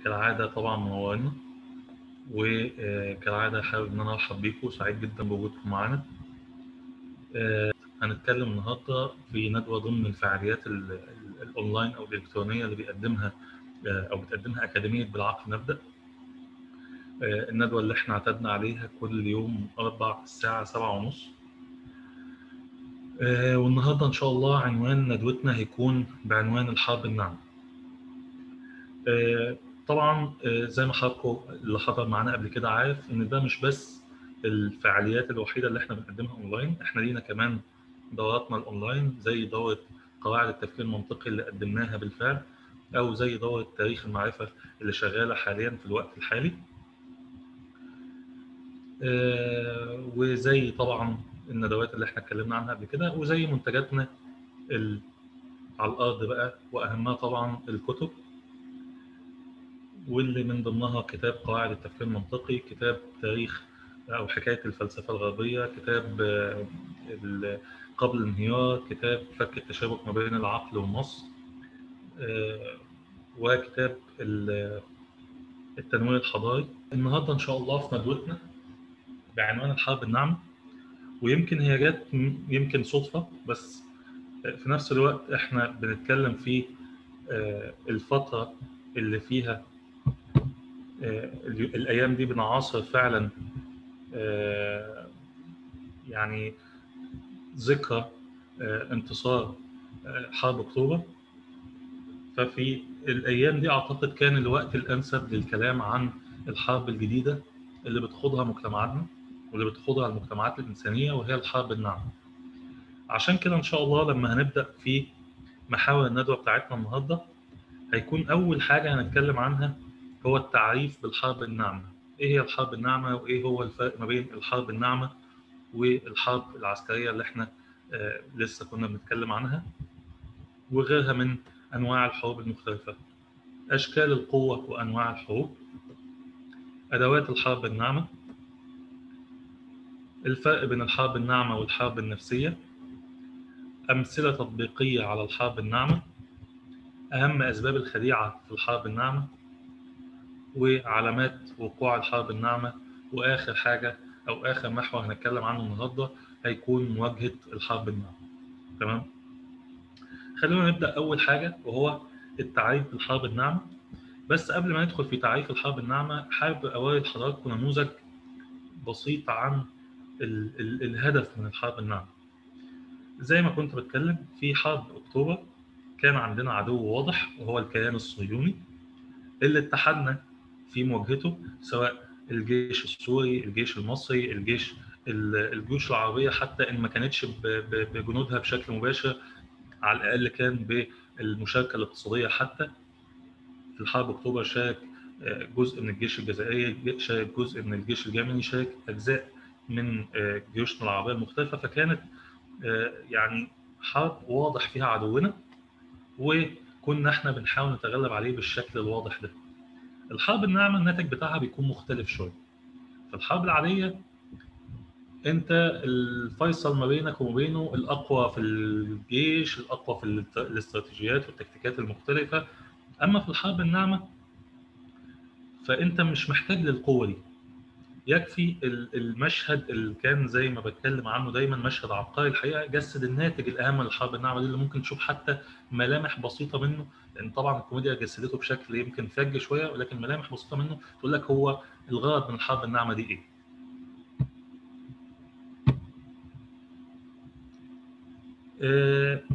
كالعادة طبعا منورنا وكالعادة حابب إن أنا أرحب بيكم سعيد جدا بوجودكم معانا آه، هنتكلم النهاردة في ندوة ضمن الفعاليات ال- ال- الأونلاين أو الإلكترونية اللي بيقدمها آه، أو بتقدمها أكاديمية بالعقل نبدأ آه، الندوة اللي احنا اعتدنا عليها كل يوم أربع الساعة سبعة ونص آه، والنهاردة إن شاء الله عنوان ندوتنا هيكون بعنوان الحرب الناعمة آه، طبعا آه، زي ما حضراتكم اللي حضر معانا قبل كده عارف ان ده مش بس الفعاليات الوحيده اللي احنا بنقدمها اونلاين احنا لينا كمان دوراتنا الاونلاين زي دوره قواعد التفكير المنطقي اللي قدمناها بالفعل او زي دوره تاريخ المعرفه اللي شغاله حاليا في الوقت الحالي آه، وزي طبعا الندوات اللي احنا اتكلمنا عنها قبل كده وزي منتجاتنا ال- على الارض بقى واهمها طبعا الكتب واللي من ضمنها كتاب قواعد التفكير المنطقي كتاب تاريخ أو حكاية الفلسفة الغربية كتاب آه، ال- قبل الانهيار كتاب فك التشابك ما بين العقل والنص آه، وكتاب ال- التنوير الحضاري النهاردة إن شاء الله في ندوتنا بعنوان الحرب الناعمة ويمكن هي جت م- يمكن صدفة بس في نفس الوقت احنا بنتكلم في آه، الفترة اللي فيها آه، ال- الأيام دي بنعاصر فعلا آه، يعني ذكرى آه، انتصار آه، حرب أكتوبر ففي الأيام دي أعتقد كان الوقت الأنسب للكلام عن الحرب الجديدة اللي بتخوضها مجتمعاتنا واللي بتخوضها المجتمعات الإنسانية وهي الحرب الناعمة عشان كده إن شاء الله لما هنبدأ في محاور الندوة بتاعتنا النهاردة هيكون أول حاجة هنتكلم عنها هو التعريف بالحرب الناعمة إيه هي الحرب الناعمة وإيه هو الفرق ما بين الحرب الناعمة والحرب العسكرية اللي إحنا آه، لسه كنا بنتكلم عنها وغيرها من أنواع الحروب المختلفة أشكال القوة وأنواع الحروب أدوات الحرب الناعمة الفرق بين الحرب الناعمة والحرب النفسية أمثلة تطبيقية على الحرب الناعمة أهم أسباب الخديعة في الحرب الناعمة وعلامات وقوع الحرب الناعمة وآخر حاجة أو آخر محور هنتكلم عنه النهاردة هيكون مواجهة الحرب الناعمة تمام خلونا نبدأ أول حاجة وهو التعريف بالحرب الناعمة بس قبل ما ندخل في تعريف الحرب الناعمة حابب أوري لحضراتكم نموذج بسيط عن ال ال الهدف من الحرب الناعمة زي ما كنت بتكلم في حرب أكتوبر كان عندنا عدو واضح وهو الكيان الصهيوني اللي اتحدنا في مواجهته سواء الجيش السوري الجيش المصري الجيش ال- الجيوش العربية حتى إن ما كانتش ب- ب- بجنودها بشكل مباشر على الأقل كان بالمشاركة الاقتصادية حتى في الحرب أكتوبر شارك آه، جزء من الجيش الجزائري شارك جزء من الجيش اليمني شارك أجزاء من آه، جيوشنا العربية المختلفة فكانت آه، يعني حرب واضح فيها عدونا وكنا احنا بنحاول نتغلب عليه بالشكل الواضح ده الحرب الناعمة الناتج بتاعها بيكون مختلف شوية في الحرب العادية انت الفيصل ما بينك وما بينه الاقوى في الجيش الاقوى في الاست- الاستراتيجيات والتكتيكات المختلفة اما في الحرب الناعمة فانت مش محتاج للقوة دي يكفي ال- المشهد اللي كان زي ما بتكلم عنه دايما مشهد عبقري الحقيقه جسد الناتج الاهم للحرب الناعمه دي اللي ممكن تشوف حتى ملامح بسيطه منه لان طبعا الكوميديا جسدته بشكل يمكن فج شويه ولكن ملامح بسيطه منه تقول لك هو الغرض من الحرب الناعمه دي ايه آه،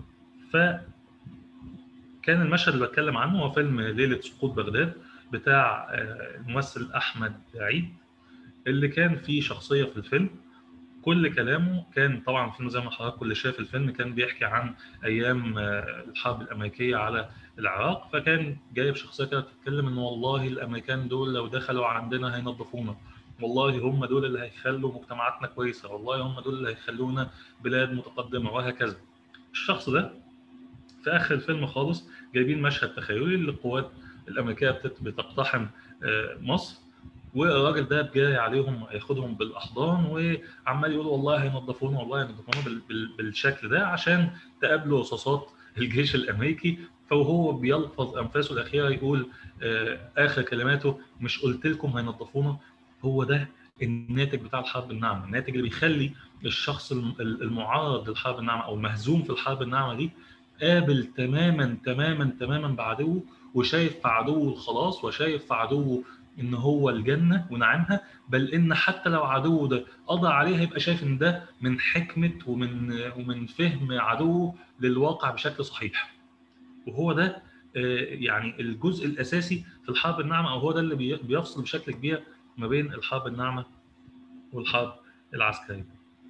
فكان المشهد اللي بتكلم عنه هو فيلم ليله سقوط بغداد بتاع آه، الممثل احمد عيد اللي كان فيه شخصيه في الفيلم كل كلامه كان طبعا الفيلم زي ما حضرتك اللي شاف الفيلم كان بيحكي عن ايام آه، الحرب الامريكيه على العراق فكان جايب شخصيه كده بتتكلم ان والله الامريكان دول لو دخلوا عندنا هينظفونا والله هم دول اللي هيخلوا مجتمعاتنا كويسه والله هم دول اللي هيخلونا بلاد متقدمه وهكذا الشخص ده في اخر الفيلم خالص جايبين مشهد تخيلي للقوات الامريكيه بتت- بتقتحم آه، مصر والراجل ده جاي عليهم ياخدهم بالاحضان وعمال يقول والله هينظفونا والله هينظفونا بال- بال- بالشكل ده عشان تقابلوا رصاصات الجيش الامريكي فهو بيلفظ انفاسه الاخيره يقول اخر كلماته مش قلت لكم هينظفونا هو ده الناتج بتاع الحرب الناعمه الناتج اللي بيخلي الشخص المعرض للحرب الناعمه او المهزوم في الحرب الناعمه دي قابل تماما تماما تماما بعدوه وشايف في عدوه الخلاص وشايف في عدوه ان هو الجنه ونعمها بل ان حتى لو عدوه ده قضى عليه هيبقى شايف ان ده من حكمه ومن ومن فهم عدوه للواقع بشكل صحيح وهو ده يعني الجزء الاساسي في الحرب الناعمه او هو ده اللي بيفصل بشكل كبير ما بين الحرب الناعمه والحرب العسكريه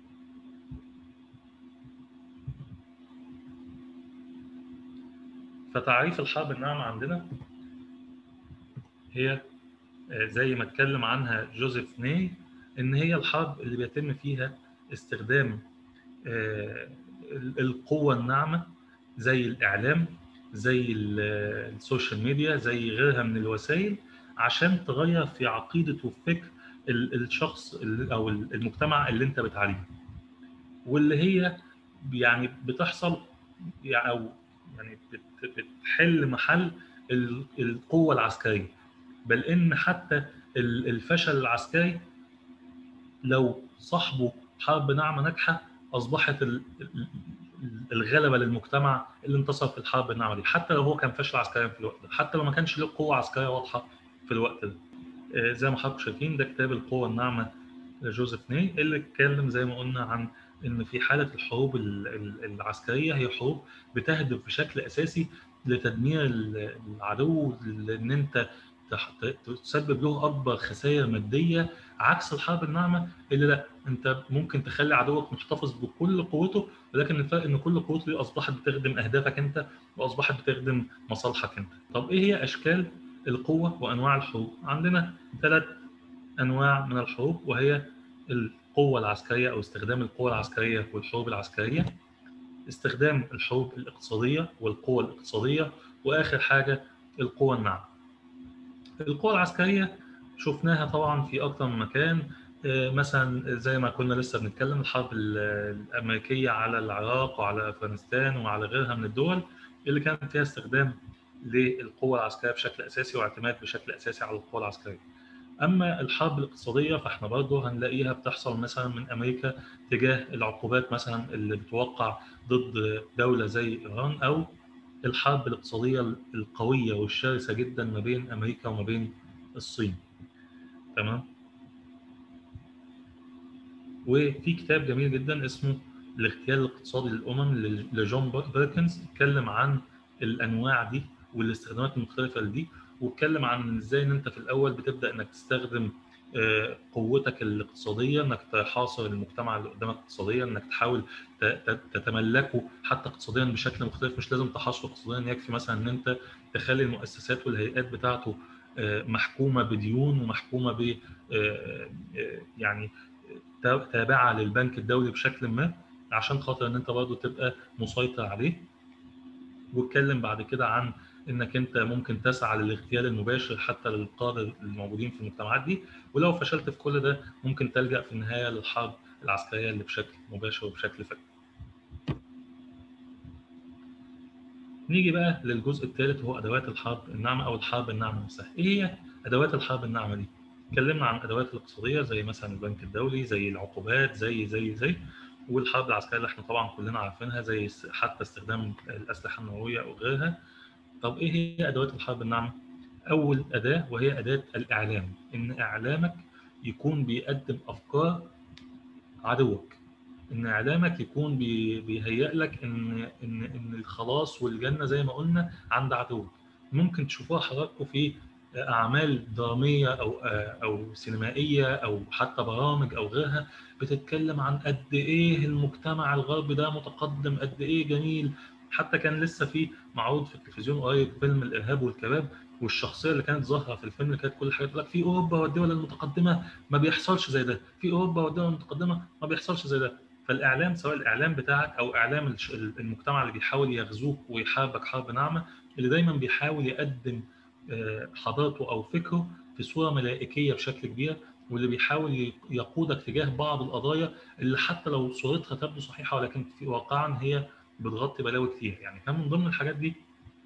فتعريف الحرب الناعمه عندنا هي زي ما اتكلم عنها جوزيف ني ان هي الحرب اللي بيتم فيها استخدام القوه الناعمه زي الاعلام زي السوشيال ميديا زي غيرها من الوسائل عشان تغير في عقيده وفكر الشخص او المجتمع اللي انت بتعالجه واللي هي يعني بتحصل او يعني بتحل محل القوه العسكريه بل ان حتى الفشل العسكري لو صاحبه حرب ناعمه ناجحه اصبحت الغلبه للمجتمع اللي انتصر في الحرب الناعمه دي حتى لو هو كان فشل عسكريا في الوقت ده حتى لو ما كانش له قوه عسكريه واضحه في الوقت ده زي ما حضراتكم شايفين ده كتاب القوه الناعمه لجوزيف ني اللي اتكلم زي ما قلنا عن ان في حاله الحروب العسكريه هي حروب بتهدف بشكل اساسي لتدمير العدو ان انت تسبب له اكبر خسائر ماديه عكس الحرب الناعمه اللي لا انت ممكن تخلي عدوك محتفظ بكل قوته ولكن الفرق ان كل قوته دي اصبحت بتخدم اهدافك انت واصبحت بتخدم مصالحك انت. طب ايه هي اشكال القوه وانواع الحروب؟ عندنا ثلاث انواع من الحروب وهي القوه العسكريه او استخدام القوه العسكريه والحروب العسكريه استخدام الحروب الاقتصاديه والقوه الاقتصاديه واخر حاجه القوه الناعمه. القوة العسكرية شفناها طبعا في أكثر من مكان مثلا زي ما كنا لسه بنتكلم الحرب الأمريكية على العراق وعلى أفغانستان وعلى غيرها من الدول اللي كان فيها استخدام للقوة العسكرية بشكل أساسي واعتماد بشكل أساسي على القوة العسكرية. أما الحرب الاقتصادية فإحنا برضه هنلاقيها بتحصل مثلا من أمريكا تجاه العقوبات مثلا اللي بتوقع ضد دولة زي إيران أو الحرب الاقتصادية القوية والشرسة جدا ما بين أمريكا وما بين الصين تمام وفي كتاب جميل جدا اسمه الاغتيال الاقتصادي للأمم لجون بيركنز اتكلم عن الأنواع دي والاستخدامات المختلفة لدي واتكلم عن ازاي ان انت في الاول بتبدا انك تستخدم قوتك الاقتصاديه انك تحاصر المجتمع اللي قدامك اقتصاديا انك تحاول تتملكه حتى اقتصاديا بشكل مختلف مش لازم تحاصره اقتصاديا يكفي مثلا ان انت تخلي المؤسسات والهيئات بتاعته محكومه بديون ومحكومه ب يعني تابعه للبنك الدولي بشكل ما عشان خاطر ان انت برضه تبقى مسيطر عليه واتكلم بعد كده عن انك انت ممكن تسعى للاغتيال المباشر حتى للقاده الموجودين في المجتمعات دي ولو فشلت في كل ده ممكن تلجا في النهايه للحرب العسكريه اللي بشكل مباشر وبشكل فج. نيجي بقى للجزء الثالث وهو ادوات الحرب الناعمه او الحرب الناعمه نفسها. ايه هي ادوات الحرب الناعمه دي؟ اتكلمنا عن الادوات الاقتصاديه زي مثلا البنك الدولي زي العقوبات زي زي زي والحرب العسكريه اللي احنا طبعا كلنا عارفينها زي حتى استخدام الاسلحه النوويه او غيرها طب ايه هي ادوات الحرب الناعمه؟ اول اداه وهي اداه الاعلام، ان اعلامك يكون بيقدم افكار عدوك، ان اعلامك يكون بيهيئ لك ان ان ان الخلاص والجنه زي ما قلنا عند عدوك. ممكن تشوفوها حضراتكم في اعمال دراميه او او سينمائيه او حتى برامج او غيرها بتتكلم عن قد ايه المجتمع الغربي ده متقدم قد ايه جميل حتى كان لسه في معروض في التلفزيون قريب فيلم الارهاب والكباب والشخصيه اللي كانت ظاهره في الفيلم اللي كانت كل حاجه تقول لك في اوروبا والدول المتقدمه ما بيحصلش زي ده في اوروبا والدول المتقدمه ما بيحصلش زي ده فالاعلام سواء الاعلام بتاعك او اعلام المجتمع اللي بيحاول يغزوك ويحاربك حرب ناعمه اللي دايما بيحاول يقدم حضارته او فكره في صوره ملائكيه بشكل كبير واللي بيحاول يقودك تجاه بعض القضايا اللي حتى لو صورتها تبدو صحيحه ولكن في واقعا هي بتغطي بلاوي كتير يعني كان من ضمن الحاجات دي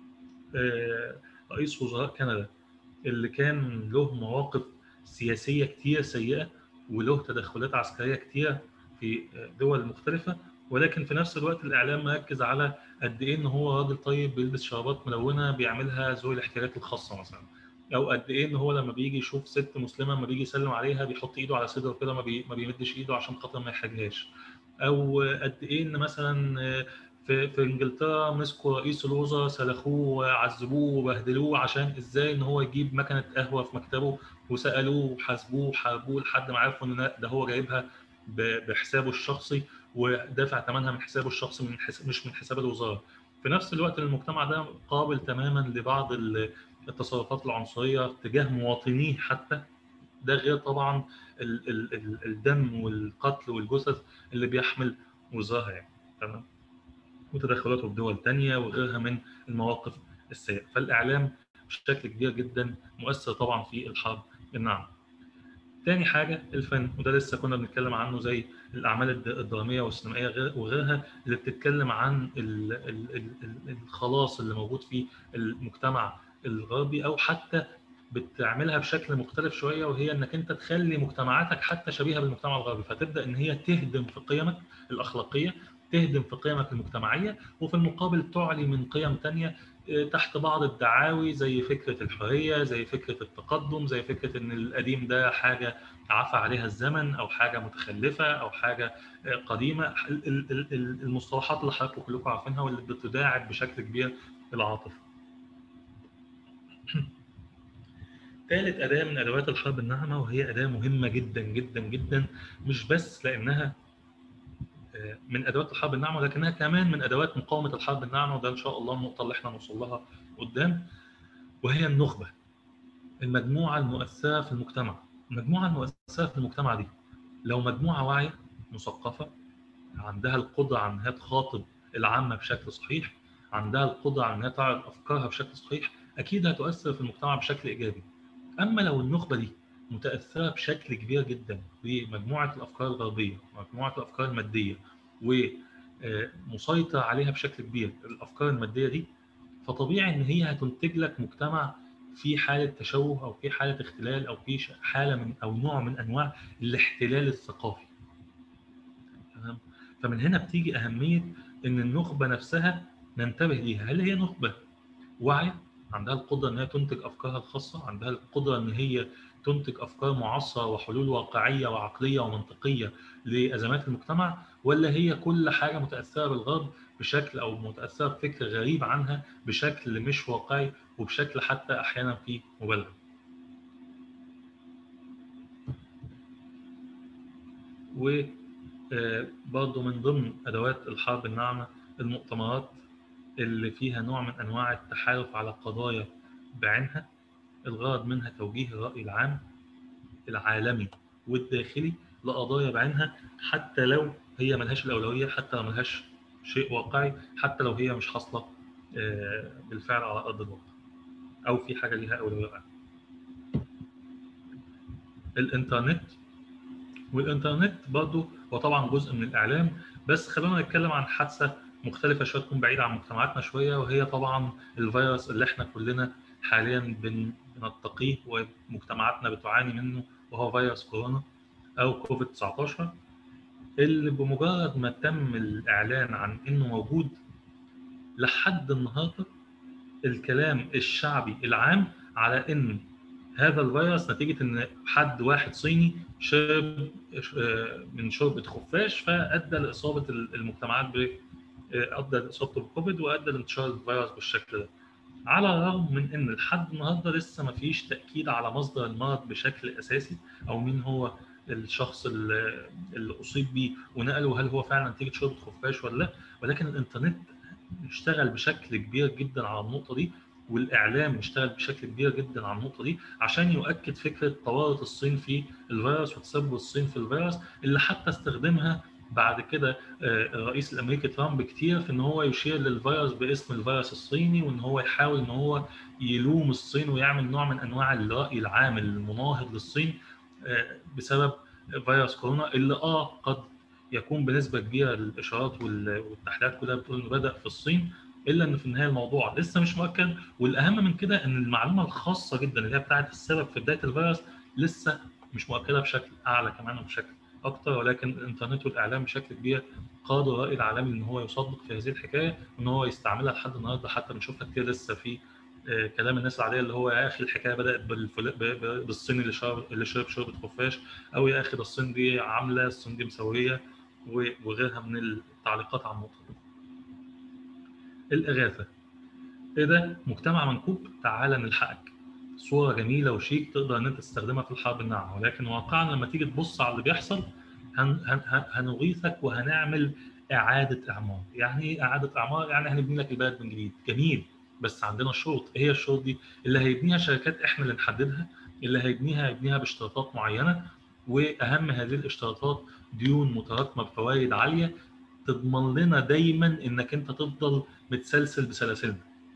رئيس وزراء كندا اللي كان له مواقف سياسيه كتير سيئه وله تدخلات عسكريه كتيره في دول مختلفه ولكن في نفس الوقت الاعلام مركز على قد ايه ان هو راجل طيب بيلبس شرابات ملونه بيعملها ذوي الاحتياجات الخاصه مثلا او قد ايه ان هو لما بيجي يشوف ست مسلمه لما بيجي يسلم عليها بيحط ايده على صدره كده ما, بي... ما بيمدش ايده عشان خاطر ما يحرجهاش او قد ايه ان مثلا في في انجلترا مسكوا رئيس الوزراء سلخوه وعذبوه وبهدلوه عشان ازاي ان هو يجيب مكنه قهوه في مكتبه وسالوه وحاسبوه وحاربوه لحد ما عرفوا ان ده هو جايبها بحسابه الشخصي ودافع ثمنها من حسابه الشخصي من حساب مش من حساب الوزاره. في نفس الوقت المجتمع ده قابل تماما لبعض التصرفات العنصريه تجاه مواطنيه حتى ده غير طبعا الدم والقتل والجثث اللي بيحمل وزارها يعني تمام وتدخلاته في دول تانية وغيرها من المواقف السيئة فالإعلام بشكل كبير جدا مؤثر طبعا في الحرب الناعمة تاني حاجة الفن وده لسه كنا بنتكلم عنه زي الأعمال الدرامية والسينمائية وغيرها اللي بتتكلم عن الخلاص اللي موجود في المجتمع الغربي أو حتى بتعملها بشكل مختلف شويه وهي انك انت تخلي مجتمعاتك حتى شبيهه بالمجتمع الغربي فتبدا ان هي تهدم في قيمك الاخلاقيه تهدم في قيمك المجتمعيه وفي المقابل تعلي من قيم تانية تحت بعض الدعاوي زي فكره الحريه زي فكره التقدم زي فكره ان القديم ده حاجه عفى عليها الزمن او حاجه متخلفه او حاجه قديمه المصطلحات اللي حضراتكم كلكم عارفينها واللي بتداعب بشكل كبير العاطفه ثالث أداة من أدوات الحرب الناعمة وهي أداة مهمة جدا جدا جدا مش بس لأنها من أدوات الحرب الناعمة ولكنها كمان من أدوات مقاومة الحرب الناعمة وده إن شاء الله النقطة اللي احنا نوصل لها قدام وهي النخبة المجموعة المؤثرة في المجتمع المجموعة المؤثرة في المجتمع دي لو مجموعة واعية مثقفة عندها القدرة على إنها تخاطب العامة بشكل صحيح عندها القدرة على إنها تعرض أفكارها بشكل صحيح أكيد هتؤثر في المجتمع بشكل إيجابي اما لو النخبه دي متاثره بشكل كبير جدا بمجموعه الافكار الغربيه مجموعه الافكار الماديه ومسيطر عليها بشكل كبير الافكار الماديه دي فطبيعي ان هي هتنتج لك مجتمع في حاله تشوه او في حاله اختلال او في حاله من او نوع من انواع الاحتلال الثقافي تمام فمن هنا بتيجي اهميه ان النخبه نفسها ننتبه ليها هل هي نخبه واعيه عندها القدره ان هي تنتج افكارها الخاصه عندها القدره ان هي تنتج افكار معاصره وحلول واقعيه وعقليه ومنطقيه لازمات المجتمع ولا هي كل حاجه متاثره بالغرب بشكل او متاثره بفكر غريب عنها بشكل مش واقعي وبشكل حتى احيانا فيه مبالغه وبرضه من ضمن ادوات الحرب الناعمه المؤتمرات اللي فيها نوع من انواع التحالف على قضايا بعينها الغرض منها توجيه الراي العام العالمي والداخلي لقضايا بعينها حتى لو هي ملهاش الاولويه حتى لو ملهاش شيء واقعي حتى لو هي مش حاصله بالفعل على ارض الواقع او في حاجه ليها اولويه الانترنت والانترنت برضه هو طبعا جزء من الاعلام بس خلونا نتكلم عن حادثه مختلفه شويه تكون بعيده عن مجتمعاتنا شويه وهي طبعا الفيروس اللي احنا كلنا حاليا بنتقيه ومجتمعاتنا بتعاني منه وهو فيروس كورونا او كوفيد 19 اللي بمجرد ما تم الاعلان عن انه موجود لحد النهارده الكلام الشعبي العام على ان هذا الفيروس نتيجه ان حد واحد صيني شرب من شوربه خفاش فادى لاصابه المجتمعات ب ادى لاصابته بالكوفيد وادى لانتشار الفيروس بالشكل ده. على الرغم من ان لحد النهارده لسه ما فيش تاكيد على مصدر المرض بشكل اساسي او مين هو الشخص اللي, اللي اصيب بيه ونقله هل هو فعلا نتيجه شرب خفاش ولا لا ولكن الانترنت اشتغل بشكل كبير جدا على النقطه دي والاعلام اشتغل بشكل كبير جدا على النقطه دي عشان يؤكد فكره تورط الصين في الفيروس وتسبب الصين في الفيروس اللي حتى استخدمها بعد كده الرئيس الامريكي ترامب كتير في ان هو يشير للفيروس باسم الفيروس الصيني وان هو يحاول ان هو يلوم الصين ويعمل نوع من انواع الراي العام المناهض للصين بسبب فيروس كورونا اللي اه قد يكون بنسبه كبيره الاشارات والتحليلات كلها بتقول انه بدا في الصين الا ان في النهايه الموضوع لسه مش مؤكد والاهم من كده ان المعلومه الخاصه جدا اللي هي بتاعه السبب في بدايه الفيروس لسه مش مؤكده بشكل اعلى كمان وبشكل اكتر ولكن الانترنت والاعلام بشكل كبير قادوا الراي العالمي ان هو يصدق في هذه الحكايه وان هو يستعملها لحد النهارده حتى بنشوفها كتير لسه في آه، كلام الناس العاديه اللي هو يا اخي الحكايه بدات بالفل... ب- ب- بالصين اللي شرب اللي شرب شوربه خفاش او يا اخي ده الصين دي عامله الصين دي مسويه و- وغيرها من التعليقات على النقطه دي. الاغاثه ايه ده مجتمع منكوب تعالى نلحقك صوره جميله وشيك تقدر ان انت تستخدمها في الحرب الناعمه ولكن واقعا لما تيجي تبص على اللي بيحصل هن هن هن- هنغيثك وهنعمل اعاده اعمار يعني ايه اعاده اعمار يعني هنبني لك البلد من جديد جميل بس عندنا شروط ايه هي الشروط دي اللي هيبنيها شركات احنا اللي نحددها اللي هيبنيها هيبنيها باشتراطات معينه واهم هذه الاشتراطات ديون متراكمه بفوائد عاليه تضمن لنا دايما انك انت تفضل متسلسل بسلاسلنا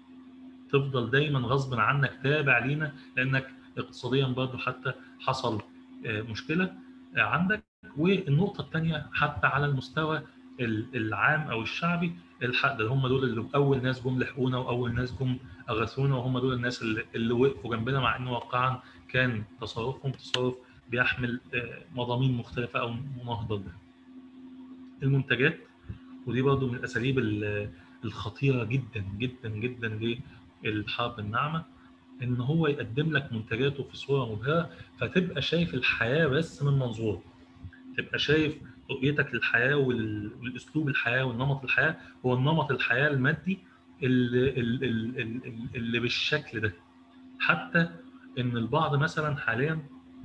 تفضل دايما غصب عنك تابع لينا لانك اقتصاديا برضه حتى حصل آه، مشكله آه، عندك والنقطه الثانيه حتى على المستوى ال- العام او الشعبي الحق ده هم دول اللي اول ناس جم لحقونا واول ناس جم اغاثونا وهم دول الناس اللي, اللي وقفوا جنبنا مع انه واقعا كان تصرفهم تصرف بيحمل آه، مضامين مختلفه او مناهضه لده. المنتجات ودي برضه من الاساليب ال- الخطيره جدا جدا جدا للحرب الناعمه ان هو يقدم لك منتجاته في صوره مبهره فتبقى شايف الحياه بس من منظور تبقى شايف رؤيتك للحياه وال- والاسلوب الحياه والنمط الحياه هو النمط الحياه المادي اللي, اللي, اللي, اللي بالشكل ده حتى ان البعض مثلا حاليا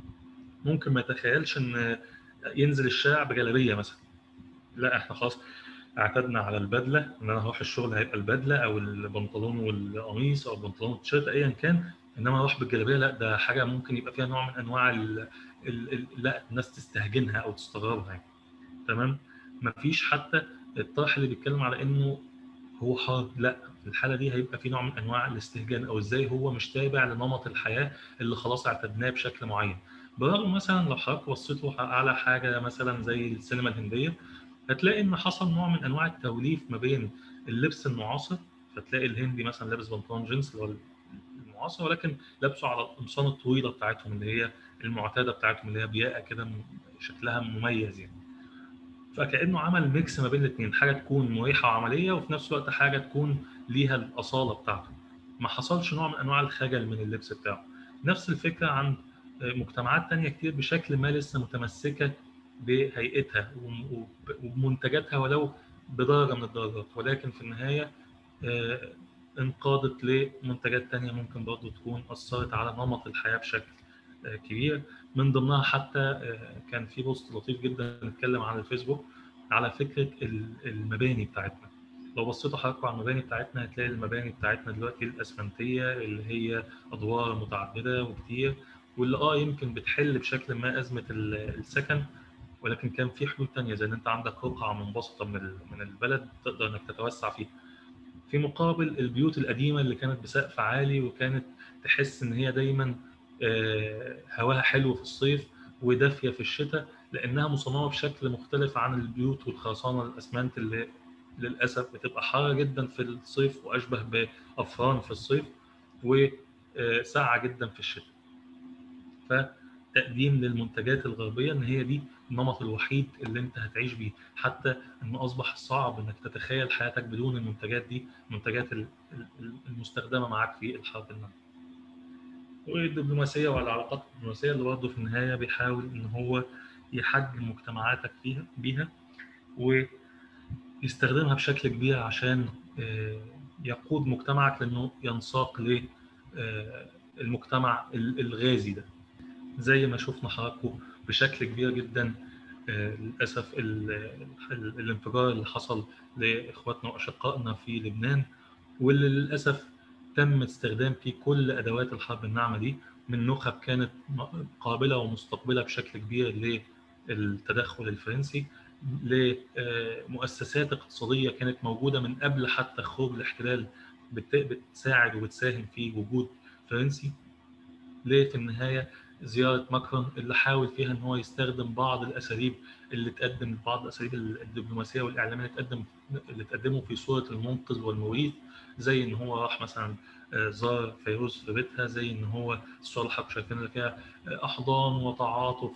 ممكن ما يتخيلش ان ينزل الشارع بجلابيه مثلا لا احنا خلاص اعتدنا على البدله ان انا هروح الشغل هيبقى البدله او البنطلون والقميص او البنطلون والتيشيرت ايا كان انما اروح بالجلابيه لا ده حاجه ممكن يبقى فيها نوع من انواع ال ال ال لا الناس تستهجنها او تستغربها يعني تمام مفيش حتى الطرح اللي بيتكلم على انه هو حر لا في الحاله دي هيبقى في نوع من انواع الاستهجان او ازاي هو مش تابع لنمط الحياه اللي خلاص اعتدناه بشكل معين برغم مثلا لو حضرتك بصيتوا على حاجه مثلا زي السينما الهنديه هتلاقي ان حصل نوع من انواع التوليف ما بين اللبس المعاصر فتلاقي الهندي مثلا لابس بنطلون جينز اللي هو المعاصر ولكن لابسه على القمصان الطويله بتاعتهم اللي هي المعتاده بتاعتهم اللي هي بياقه كده شكلها مميز يعني فكانه عمل ميكس ما بين الاثنين حاجه تكون مريحه وعمليه وفي نفس الوقت حاجه تكون ليها الاصاله بتاعته ما حصلش نوع من انواع الخجل من اللبس بتاعه نفس الفكره عند مجتمعات تانية كتير بشكل ما لسه متمسكه بهيئتها وبمنتجاتها ولو بدرجه من الدرجات ولكن في النهايه انقادت لمنتجات تانية ممكن برضه تكون اثرت على نمط الحياه بشكل كبير من ضمنها حتى كان في بوست لطيف جدا نتكلم عن الفيسبوك على فكره المباني بتاعتنا لو بصيتوا حضراتكم على المباني بتاعتنا هتلاقي المباني بتاعتنا دلوقتي الاسمنتيه اللي هي ادوار متعدده وكتير واللي اه يمكن بتحل بشكل ما ازمه السكن ولكن كان في حلول تانية زي ان انت عندك رقعه منبسطه من من البلد تقدر انك تتوسع فيها. في مقابل البيوت القديمه اللي كانت بسقف عالي وكانت تحس ان هي دايما هواها حلو في الصيف ودافيه في الشتاء لانها مصممه بشكل مختلف عن البيوت والخرسانه الاسمنت اللي للاسف بتبقى حاره جدا في الصيف واشبه بافران في الصيف وساقعه جدا في الشتاء. فتقديم للمنتجات الغربيه ان هي دي النمط الوحيد اللي انت هتعيش بيه حتى انه اصبح صعب انك تتخيل حياتك بدون المنتجات دي المنتجات المستخدمه معاك في الحرب النوويه والدبلوماسيه والعلاقات الدبلوماسيه اللي برضه في النهايه بيحاول ان هو يحجم مجتمعاتك فيها بيها ويستخدمها بشكل كبير عشان يقود مجتمعك لانه ينساق للمجتمع الغازي ده زي ما شفنا حضراتكم بشكل كبير جدا للاسف الانفجار اللي حصل لاخواتنا واشقائنا في لبنان واللي للاسف تم استخدام فيه كل ادوات الحرب الناعمه دي من نخب كانت قابله ومستقبله بشكل كبير للتدخل الفرنسي لمؤسسات اقتصاديه كانت موجوده من قبل حتى خروج الاحتلال بتساعد وبتساهم في وجود فرنسي ليه في النهايه زياره ماكرون اللي حاول فيها ان هو يستخدم بعض الاساليب اللي تقدم بعض الاساليب الدبلوماسيه والاعلاميه اللي تقدم اللي تقدمه في صوره المنقذ والمريد زي ان هو راح مثلا زار فيروز في بيتها زي ان هو الصور اللي حضرتك شايفينها اللي فيها احضان وتعاطف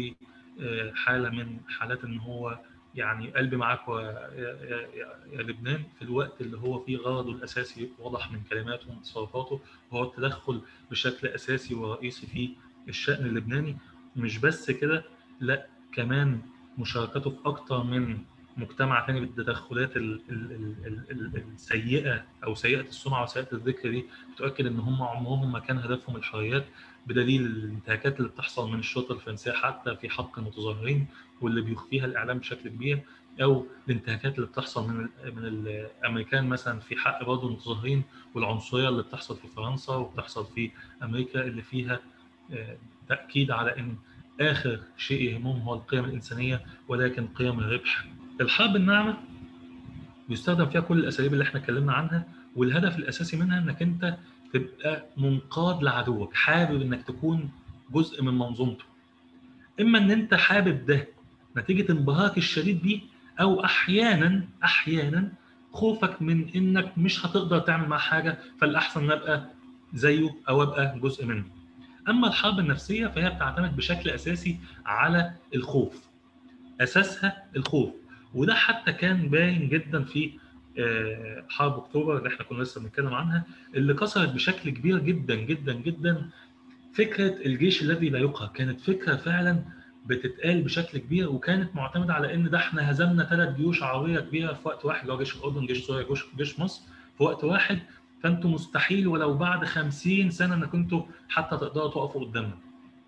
وحاله من حالات ان هو يعني قلبي معاك يا, يا, يا لبنان في الوقت اللي هو فيه غرضه الاساسي واضح من كلماته ومن تصرفاته هو التدخل بشكل اساسي ورئيسي في الشان اللبناني مش بس كده لا كمان مشاركته في اكتر من مجتمع تاني بالتدخلات ال ال ال ال السيئه او سيئه السمعه وسيئه الذكر دي بتؤكد ان هم عمرهم ما كان هدفهم الحريات بدليل الانتهاكات اللي بتحصل من الشرطه الفرنسيه حتى في حق المتظاهرين واللي بيخفيها الاعلام بشكل كبير او الانتهاكات اللي بتحصل من من الامريكان مثلا في حق برضه المتظاهرين والعنصريه اللي بتحصل في فرنسا وبتحصل في امريكا اللي فيها تاكيد على ان اخر شيء يهمهم هو القيم الانسانيه ولكن قيم الربح. الحرب الناعمه بيستخدم فيها كل الاساليب اللي احنا اتكلمنا عنها والهدف الاساسي منها انك انت تبقى منقاد لعدوك حابب انك تكون جزء من منظومته اما ان انت حابب ده نتيجه انبهارك الشديد بيه او احيانا احيانا خوفك من انك مش هتقدر تعمل معاه حاجه فالاحسن ان ابقى زيه او ابقى جزء منه اما الحرب النفسيه فهي بتعتمد بشكل اساسي على الخوف اساسها الخوف وده حتى كان باين جدا في حرب اكتوبر اللي احنا كنا لسه بنتكلم عنها اللي كسرت بشكل كبير جدا جدا جدا فكره الجيش الذي لا يقهر كانت فكره فعلا بتتقال بشكل كبير وكانت معتمده على ان ده احنا هزمنا ثلاث جيوش عربيه كبيره في وقت واحد اللي هو جيش الاردن جيش سوريا جيش, جيش مصر في وقت واحد فانتوا مستحيل ولو بعد خمسين سنه انكم انتوا حتى تقدروا تقفوا قدامنا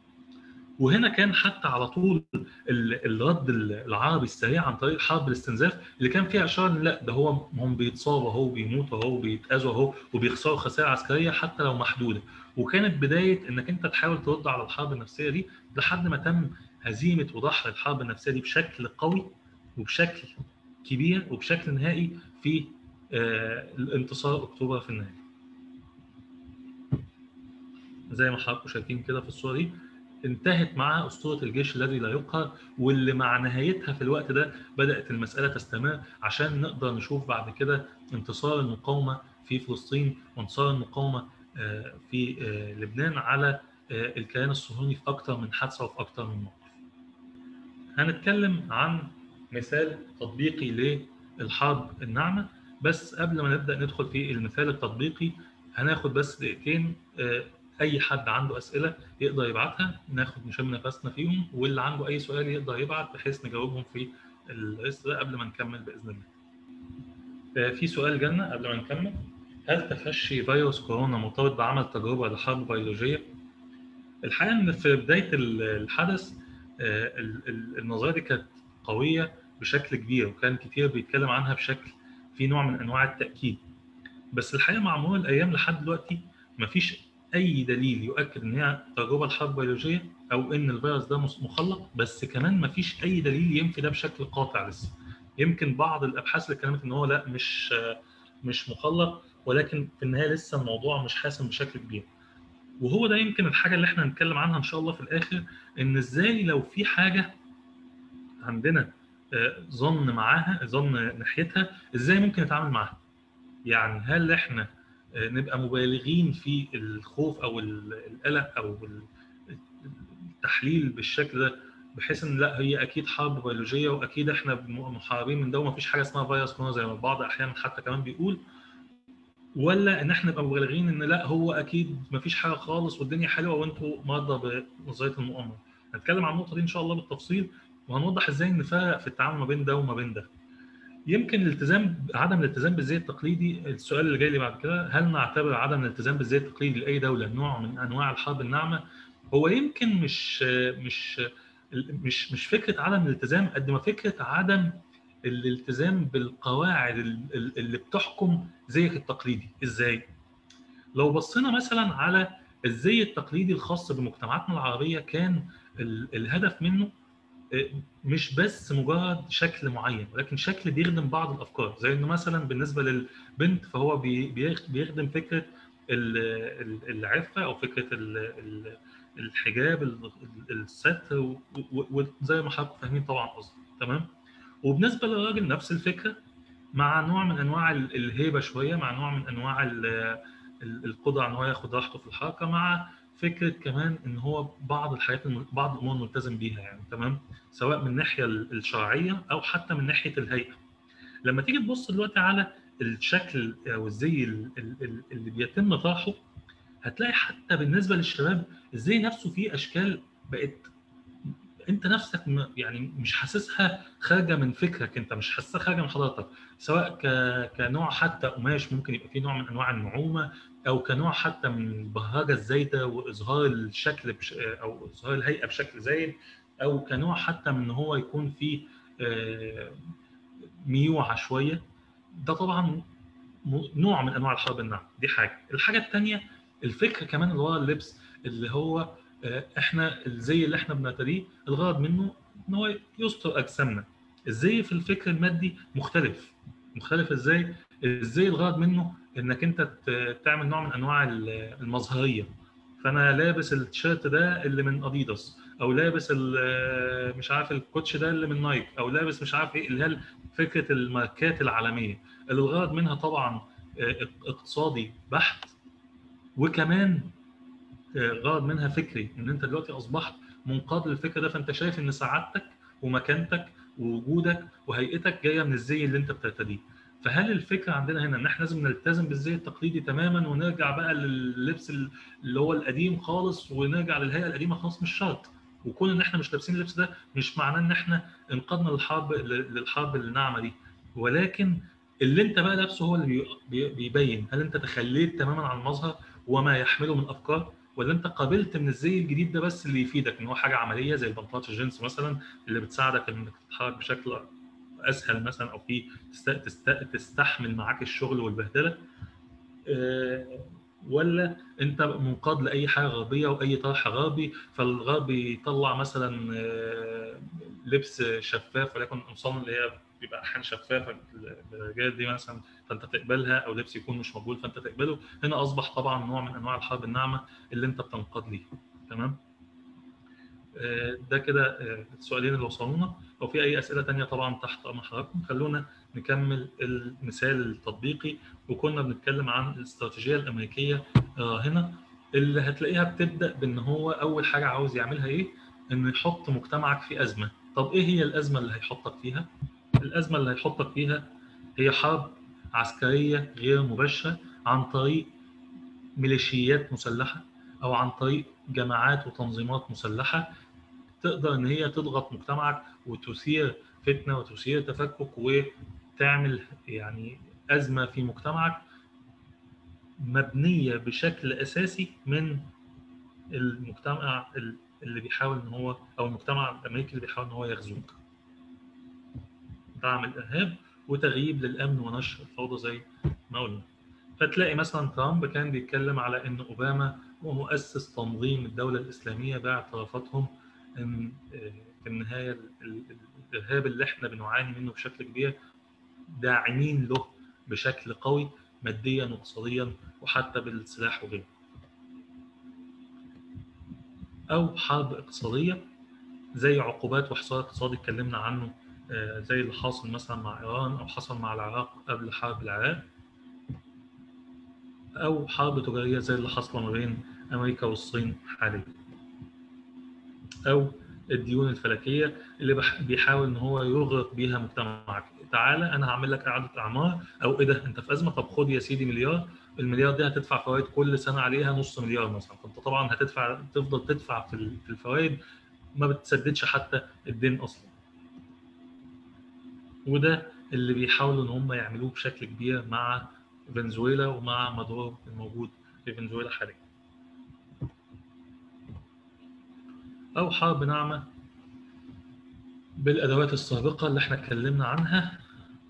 وهنا كان حتى على طول الرد العربي السريع عن طريق حرب الاستنزاف اللي كان فيها اشاره ان لا ده هو هم بيتصابوا اهو بيموتوا اهو بيتاذوا اهو وبيخسروا خسائر عسكريه حتى لو محدوده وكانت بدايه انك انت تحاول ترد على الحرب النفسيه دي لحد ما تم هزيمه ودحر الحرب النفسيه دي بشكل قوي وبشكل كبير وبشكل نهائي في الانتصار اكتوبر في النهايه. زي ما حضراتكم شايفين كده في الصوره دي انتهت مع اسطوره الجيش الذي لا يقهر واللي مع نهايتها في الوقت ده بدات المساله تستمر عشان نقدر نشوف بعد كده انتصار المقاومه في فلسطين وانتصار المقاومه في لبنان على الكيان الصهيوني في اكثر من حادثه وفي اكثر من موقف. هنتكلم عن مثال تطبيقي للحرب الناعمه بس قبل ما نبدا ندخل في المثال التطبيقي هناخد بس دقيقتين اي حد عنده اسئله يقدر يبعتها ناخد نشم نفسنا فيهم واللي عنده اي سؤال يقدر يبعت بحيث نجاوبهم في الريست ده قبل ما نكمل باذن الله. في سؤال جالنا قبل ما نكمل هل تفشي فيروس كورونا مرتبط بعمل تجربه لحرب بيولوجيه؟ الحقيقه ان في بدايه الحدث النظريه دي كانت قويه بشكل كبير وكان كتير بيتكلم عنها بشكل في نوع من انواع التاكيد بس الحقيقه مع مرور الايام لحد دلوقتي مفيش اي دليل يؤكد ان هي تجربه لحرب بيولوجيه او ان الفيروس ده مخلق بس كمان مفيش اي دليل ينفي ده بشكل قاطع لسه يمكن بعض الابحاث اللي اتكلمت ان هو لا مش مش مخلق ولكن في النهايه لسه الموضوع مش حاسم بشكل كبير وهو ده يمكن الحاجه اللي احنا هنتكلم عنها ان شاء الله في الاخر ان ازاي لو في حاجه عندنا ظن معاها ظن ناحيتها ازاي ممكن نتعامل معاها يعني هل احنا نبقى مبالغين في الخوف او القلق او التحليل بالشكل ده بحيث ان لا هي اكيد حرب بيولوجيه واكيد احنا محاربين من ده ومفيش حاجه اسمها فيروس كورونا زي ما البعض احيانا حتى كمان بيقول ولا ان احنا نبقى مبالغين ان لا هو اكيد مفيش حاجه خالص والدنيا حلوه وانتوا مرضى بنظريه المؤامره هنتكلم عن النقطه دي ان شاء الله بالتفصيل وهنوضح ازاي نفرق في التعامل ما بين ده وما بين ده يمكن الالتزام عدم الالتزام بالزي التقليدي السؤال اللي جاي لي بعد كده هل نعتبر عدم الالتزام بالزي التقليدي لاي دوله نوع من انواع الحرب الناعمه هو يمكن مش مش مش مش فكره عدم الالتزام قد ما فكره عدم الالتزام بالقواعد اللي بتحكم زيك التقليدي ازاي لو بصينا مثلا على الزي التقليدي الخاص بمجتمعاتنا العربيه كان الهدف منه مش بس مجرد شكل معين ولكن شكل بيخدم بعض الافكار زي انه مثلا بالنسبه للبنت فهو بيخدم فكره العفه او فكره الحجاب ال- ال- الستر و- و- وزي ما حضراتكم فاهمين طبعا قصدي تمام وبالنسبه للراجل نفس الفكره مع نوع من انواع ال- الهيبه شويه مع نوع من انواع ال- ال- القدره ان هو ياخد راحته في الحركه مع فكره كمان ان هو بعض الحاجات الم- بعض الامور ملتزم بيها يعني تمام سواء من الناحيه ال- الشرعيه او حتى من ناحيه الهيئه لما تيجي تبص دلوقتي على الشكل او الزي ال- ال- ال- اللي بيتم طرحه هتلاقي حتى بالنسبه للشباب الزي نفسه فيه اشكال بقت انت نفسك م- يعني مش حاسسها خارجه من فكرك انت مش حاسسها خارجه من حضرتك سواء ك... كنوع حتى قماش ممكن يبقى فيه نوع من انواع النعومه او كنوع حتى من البهاجه الزايده واظهار الشكل بش... او اظهار الهيئه بشكل زايد او كنوع حتى من ان هو يكون فيه آه، ميوعه شويه ده طبعا م- نوع من انواع الحرب الناعمه دي حاجه الحاجه الثانيه الفكره كمان اللي ورا اللبس اللي هو آه، احنا الزي اللي احنا بنرتديه الغرض منه ان هو يستر اجسامنا الزي في الفكر المادي مختلف مختلف ازاي الزي الغرض منه انك انت ت- تعمل نوع من انواع ال- المظهريه فانا لابس التيشيرت ده اللي من اديداس او لابس ال- مش عارف الكوتش ده اللي من نايك او لابس مش عارف ايه اللي هي فكره الماركات العالميه اللي الغرض منها طبعا آه، اقتصادي بحت وكمان آه، غرض منها فكري ان انت دلوقتي اصبحت منقاد للفكر ده فانت شايف ان سعادتك ومكانتك ووجودك وهيئتك جايه من الزي اللي انت بترتديه فهل الفكره عندنا هنا ان احنا لازم نلتزم بالزي التقليدي تماما ونرجع بقى لللبس اللي هو القديم خالص ونرجع للهيئه القديمه خالص مش شرط وكون ان احنا مش لابسين اللبس ده مش معناه ان احنا انقذنا للحرب للحرب الناعمه دي ولكن اللي انت بقى لابسه هو اللي بي- بي- بيبين هل انت تخليت تماما عن المظهر وما يحمله من افكار ولا انت قابلت من الزي الجديد ده بس اللي يفيدك ان هو حاجه عمليه زي البنطلونات الجينز مثلا اللي بتساعدك انك تتحرك بشكل اسهل مثلا او في تست- تست- تستحمل معاك الشغل والبهدله آه، ولا انت منقاد لاي حاجه غربيه واي طرح غربي فالغرب يطلع مثلا آه، لبس شفاف ولكن القمصان اللي هي بيبقى احيانا شفافه للرجال دي مثلا فانت تقبلها او لبس يكون مش مقبول فانت تقبله هنا اصبح طبعا نوع من انواع الحرب الناعمه اللي انت بتنقاد ليها تمام آه، ده كده آه، السؤالين اللي وصلونا لو في اي اسئله تانية طبعا تحت امر حضراتكم خلونا نكمل المثال التطبيقي وكنا بنتكلم عن الاستراتيجيه الامريكيه آه، هنا اللي هتلاقيها بتبدا بان هو اول حاجه عاوز يعملها ايه؟ انه يحط مجتمعك في ازمه، طب ايه هي الازمه اللي هيحطك فيها؟ الازمه اللي هيحطك فيها هي حرب عسكريه غير مباشره عن طريق ميليشيات مسلحه او عن طريق جماعات وتنظيمات مسلحه تقدر ان هي تضغط مجتمعك وتثير فتنه وتثير تفكك وتعمل يعني ازمه في مجتمعك مبنيه بشكل اساسي من المجتمع اللي بيحاول ان هو او المجتمع الامريكي اللي بيحاول ان هو يغزوك. دعم الارهاب وتغييب للامن ونشر الفوضى زي ما قلنا. فتلاقي مثلا ترامب كان بيتكلم على ان اوباما هو مؤسس تنظيم الدوله الاسلاميه باعترافاتهم ان في النهايه ال- ال- الارهاب اللي احنا بنعاني منه بشكل كبير داعمين له بشكل قوي ماديا واقتصاديا وحتى بالسلاح وغيره. او حرب اقتصاديه زي عقوبات وحصار اقتصادي اتكلمنا عنه آه، زي اللي حاصل مثلا مع ايران او حصل مع العراق قبل حرب العراق او حرب تجاريه زي اللي حاصله ما بين امريكا والصين حاليا او الديون الفلكيه اللي بح- بيحاول ان هو يغرق بيها مجتمعك تعالى انا هعمل لك اعاده اعمار او ايه ده انت في ازمه طب خد يا سيدي مليار المليار دي هتدفع فوائد كل سنه عليها نص مليار مثلا فانت طبعا هتدفع تفضل تدفع في ال- في الفوائد ما بتسددش حتى الدين اصلا وده اللي بيحاولوا ان هم يعملوه بشكل كبير مع فنزويلا ومع مادورو الموجود في فنزويلا حاليا او حرب ناعمه بالادوات السابقه اللي احنا اتكلمنا عنها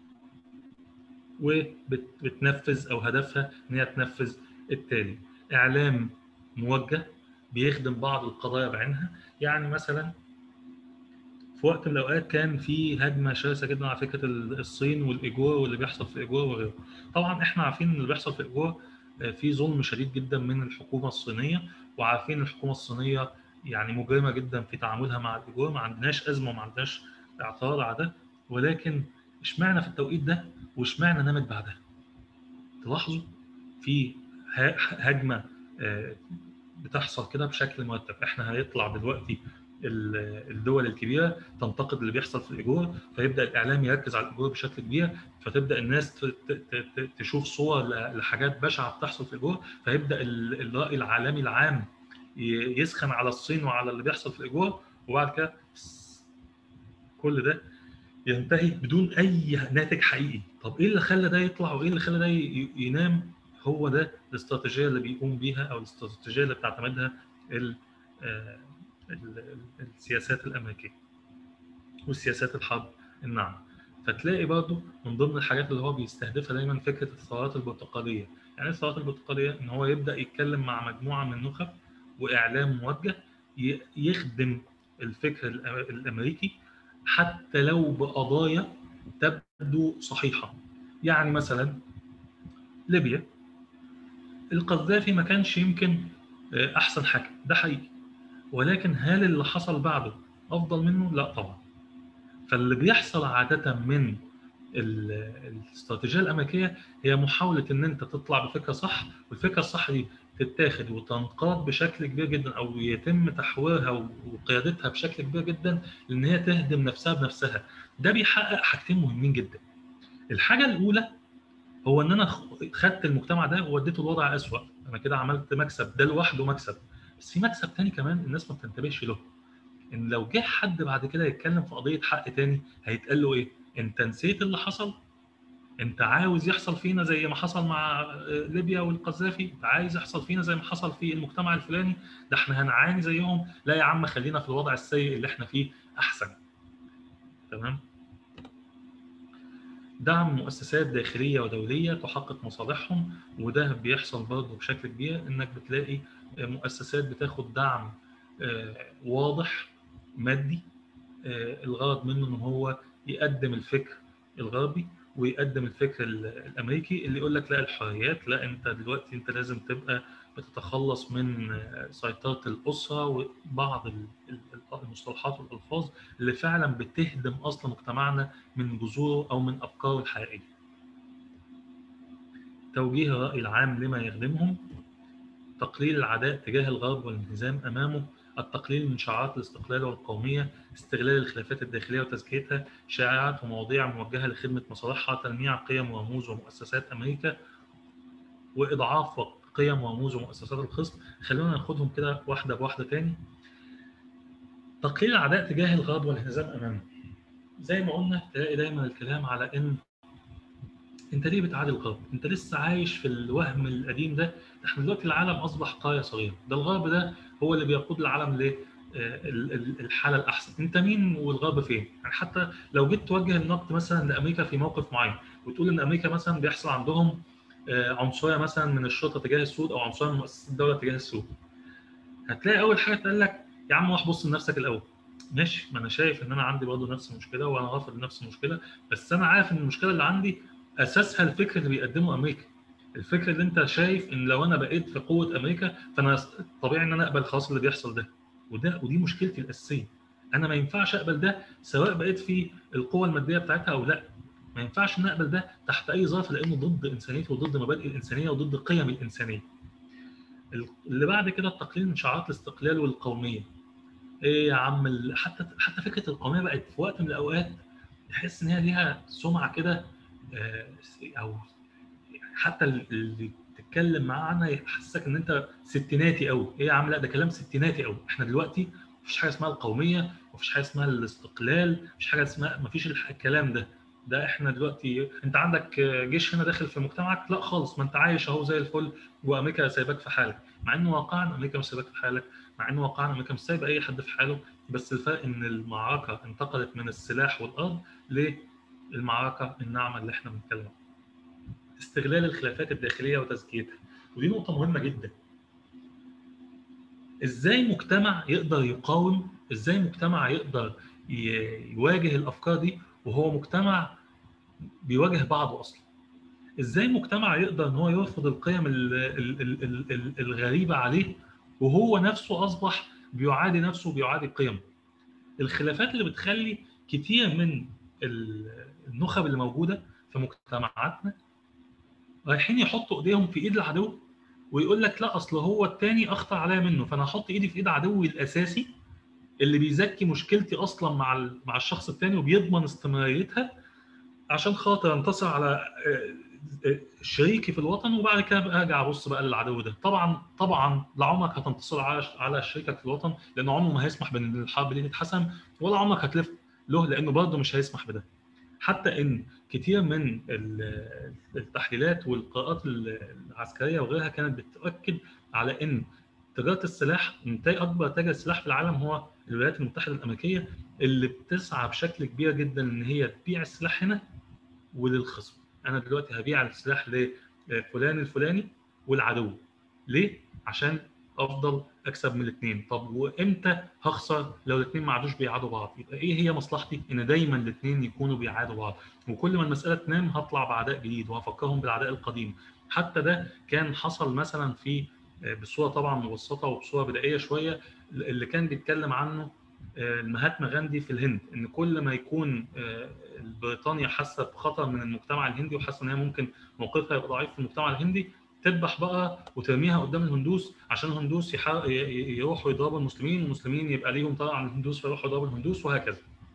وبتنفذ او هدفها ان هي تنفذ التالي اعلام موجه بيخدم بعض القضايا بعينها يعني مثلا في وقت من الاوقات كان في هجمه شرسه جدا على فكره الصين والايجور واللي بيحصل في ايجور وغيره طبعا احنا عارفين ان اللي بيحصل في ايجور في ظلم شديد جدا من الحكومه الصينيه وعارفين الحكومه الصينيه يعني مجرمه جدا في تعاملها مع الايجور ما عندناش ازمه وما عندناش اعتراض على ده ولكن اشمعنى في التوقيت ده واشمعنى نامت بعدها تلاحظوا في هجمه بتحصل كده بشكل مرتب احنا هيطلع دلوقتي الدول الكبيره تنتقد اللي بيحصل في الايجور فيبدا الاعلام يركز على الايجور بشكل كبير فتبدا الناس تشوف صور لحاجات بشعه بتحصل في الايجور فيبدا الراي العالمي العام يسخن على الصين وعلى اللي بيحصل في الايجور وبعد كده كل ده ينتهي بدون اي ناتج حقيقي طب ايه اللي خلى ده يطلع وايه اللي خلى ده ينام هو ده الاستراتيجيه اللي بيقوم بيها او الاستراتيجيه اللي بتعتمدها السياسات الامريكيه والسياسات الحرب الناعمه فتلاقي برضه من ضمن الحاجات اللي هو بيستهدفها دايما فكره الثورات البرتقاليه يعني الثورات البرتقاليه ان هو يبدا يتكلم مع مجموعه من النخب واعلام موجه يخدم الفكر الامريكي حتى لو بقضايا تبدو صحيحه يعني مثلا ليبيا القذافي ما كانش يمكن احسن حاجه ده حقيقي ولكن هل اللي حصل بعده افضل منه لا طبعا فاللي بيحصل عاده من الاستراتيجيه الامريكيه هي محاوله ان انت تطلع بفكره صح والفكره الصح دي تتاخد وتنقاد بشكل كبير جدا او يتم تحويرها وقيادتها بشكل كبير جدا لان هي تهدم نفسها بنفسها ده بيحقق حاجتين مهمين جدا الحاجه الاولى هو ان انا خدت المجتمع ده ووديته لوضع اسوء انا كده عملت مكسب ده لوحده مكسب بس في مكسب تاني كمان الناس ما بتنتبهش له ان لو جه حد بعد كده يتكلم في قضيه حق تاني هيتقال له ايه انت نسيت اللي حصل انت عاوز يحصل فينا زي ما حصل مع ليبيا والقذافي انت عايز يحصل فينا زي ما حصل في المجتمع الفلاني ده احنا هنعاني زيهم لا يا عم خلينا في الوضع السيء اللي احنا فيه احسن تمام دعم مؤسسات داخلية ودولية تحقق مصالحهم وده بيحصل برضه بشكل كبير انك بتلاقي مؤسسات بتاخد دعم واضح مادي الغرض منه ان هو يقدم الفكر الغربي ويقدم الفكر الامريكي اللي يقول لك لا الحريات لا انت دلوقتي انت لازم تبقى بتتخلص من سيطره الاسره وبعض المصطلحات والالفاظ اللي فعلا بتهدم اصلا مجتمعنا من جذوره او من افكاره الحقيقيه. توجيه الراي العام لما يخدمهم تقليل العداء تجاه الغرب والانهزام امامه التقليل من شعارات الاستقلال والقومية استغلال الخلافات الداخلية وتزكيتها شائعات ومواضيع موجهة لخدمة مصالحها تلميع قيم ورموز ومؤسسات أمريكا وإضعاف قيم ورموز ومؤسسات الخصم خلونا ناخدهم كده واحدة بواحدة تاني تقليل العداء تجاه الغرب والانهزام أمامه زي ما قلنا تلاقي دايما الكلام على إن انت ليه بتعادي الغرب؟ انت لسه عايش في الوهم القديم ده، احنا دلوقتي العالم اصبح قريه صغيره، ده الغرب ده هو اللي بيقود العالم للحاله الاحسن، انت مين والغرب فين؟ يعني حتى لو جيت توجه النقد مثلا لامريكا في موقف معين وتقول ان امريكا مثلا بيحصل عندهم عنصريه مثلا من الشرطه تجاه السود او عنصريه من مؤسسات الدوله تجاه السود. هتلاقي اول حاجه تقول لك يا عم روح بص لنفسك الاول. ماشي ما انا شايف ان انا عندي برضه نفس المشكله وانا رافض نفس المشكله بس انا عارف ان المشكله اللي عندي اساسها الفكر اللي بيقدمه امريكا الفكر اللي انت شايف ان لو انا بقيت في قوه امريكا فانا طبيعي ان انا اقبل خلاص اللي بيحصل ده وده ودي مشكلتي الاساسيه انا ما ينفعش اقبل ده سواء بقيت في القوه الماديه بتاعتها او لا ما ينفعش ان اقبل ده تحت اي ظرف لانه ضد انسانيتي وضد مبادئ الانسانيه وضد قيم الانسانيه اللي بعد كده التقليل من شعارات الاستقلال والقوميه ايه يا عم حتى حتى فكره القوميه بقت في وقت من الاوقات تحس ان هي ليها سمعه كده او حتى اللي تتكلم معاه عنها يحسسك ان انت ستيناتي قوي ايه يا عم لا ده كلام ستيناتي قوي احنا دلوقتي مفيش حاجه اسمها القوميه مفيش حاجه اسمها الاستقلال مفيش حاجه اسمها مفيش الكلام ده ده احنا دلوقتي انت عندك جيش هنا داخل في مجتمعك لا خالص ما انت عايش اهو زي الفل وامريكا سايباك في حالك مع انه واقعا امريكا مش سايباك في حالك مع انه واقعا امريكا مش سايبه اي حد في حاله بس الفرق ان المعركه انتقلت من السلاح والارض للمعركه الناعمه اللي احنا بنتكلم عنها. استغلال الخلافات الداخليه وتزكيتها ودي نقطه مهمه جدا. ازاي مجتمع يقدر يقاوم ازاي مجتمع يقدر يواجه الافكار دي وهو مجتمع بيواجه بعضه اصلا ازاي مجتمع يقدر ان هو يرفض القيم ال ال ال ال الغريبه عليه وهو نفسه اصبح بيعادي نفسه وبيعادي قيمه الخلافات اللي بتخلي كتير من النخب اللي موجوده في مجتمعاتنا رايحين يحطوا ايديهم في ايد العدو ويقول لك لا اصل هو التاني اخطر عليا منه فانا هحط ايدي في ايد عدوي الاساسي اللي بيزكي مشكلتي اصلا مع مع الشخص الثاني وبيضمن استمراريتها عشان خاطر انتصر على شريكي في الوطن وبعد كده بقى ارجع ابص بقى للعدو ده طبعا طبعا لا عمرك هتنتصر على على شريكك في الوطن لانه عمره ما هيسمح بان الحرب دي تتحسم ولا عمرك هتلف له لانه برضه مش هيسمح بده حتى ان كتير من التحليلات والقراءات العسكريه وغيرها كانت بتؤكد على ان تجاره السلاح اكبر تاجر سلاح في العالم هو الولايات المتحده الامريكيه اللي بتسعى بشكل كبير جدا ان هي تبيع السلاح هنا وللخصم انا دلوقتي هبيع السلاح لفلان الفلاني والعدو ليه عشان افضل اكسب من الاثنين طب وامتى هخسر لو الاثنين ما عادوش بيعادوا بعض يبقى ايه هي مصلحتي ان دايما الاثنين يكونوا بيعادوا بعض وكل ما المساله تنام هطلع بعداء جديد وهفكرهم بالعداء القديم حتى ده كان حصل مثلا في بصوره طبعا مبسطه وبصوره بدائيه شويه اللي كان بيتكلم عنه المهاتما غاندي في الهند ان كل ما يكون بريطانيا حاسه بخطر من المجتمع الهندي وحاسه ان هي ممكن موقفها يبقى ضعيف في المجتمع الهندي تذبح بقى وترميها قدام الهندوس عشان الهندوس يروحوا يضربوا المسلمين والمسلمين يبقى ليهم طلع عن الهندوس فيروحوا يضربوا الهندوس وهكذا.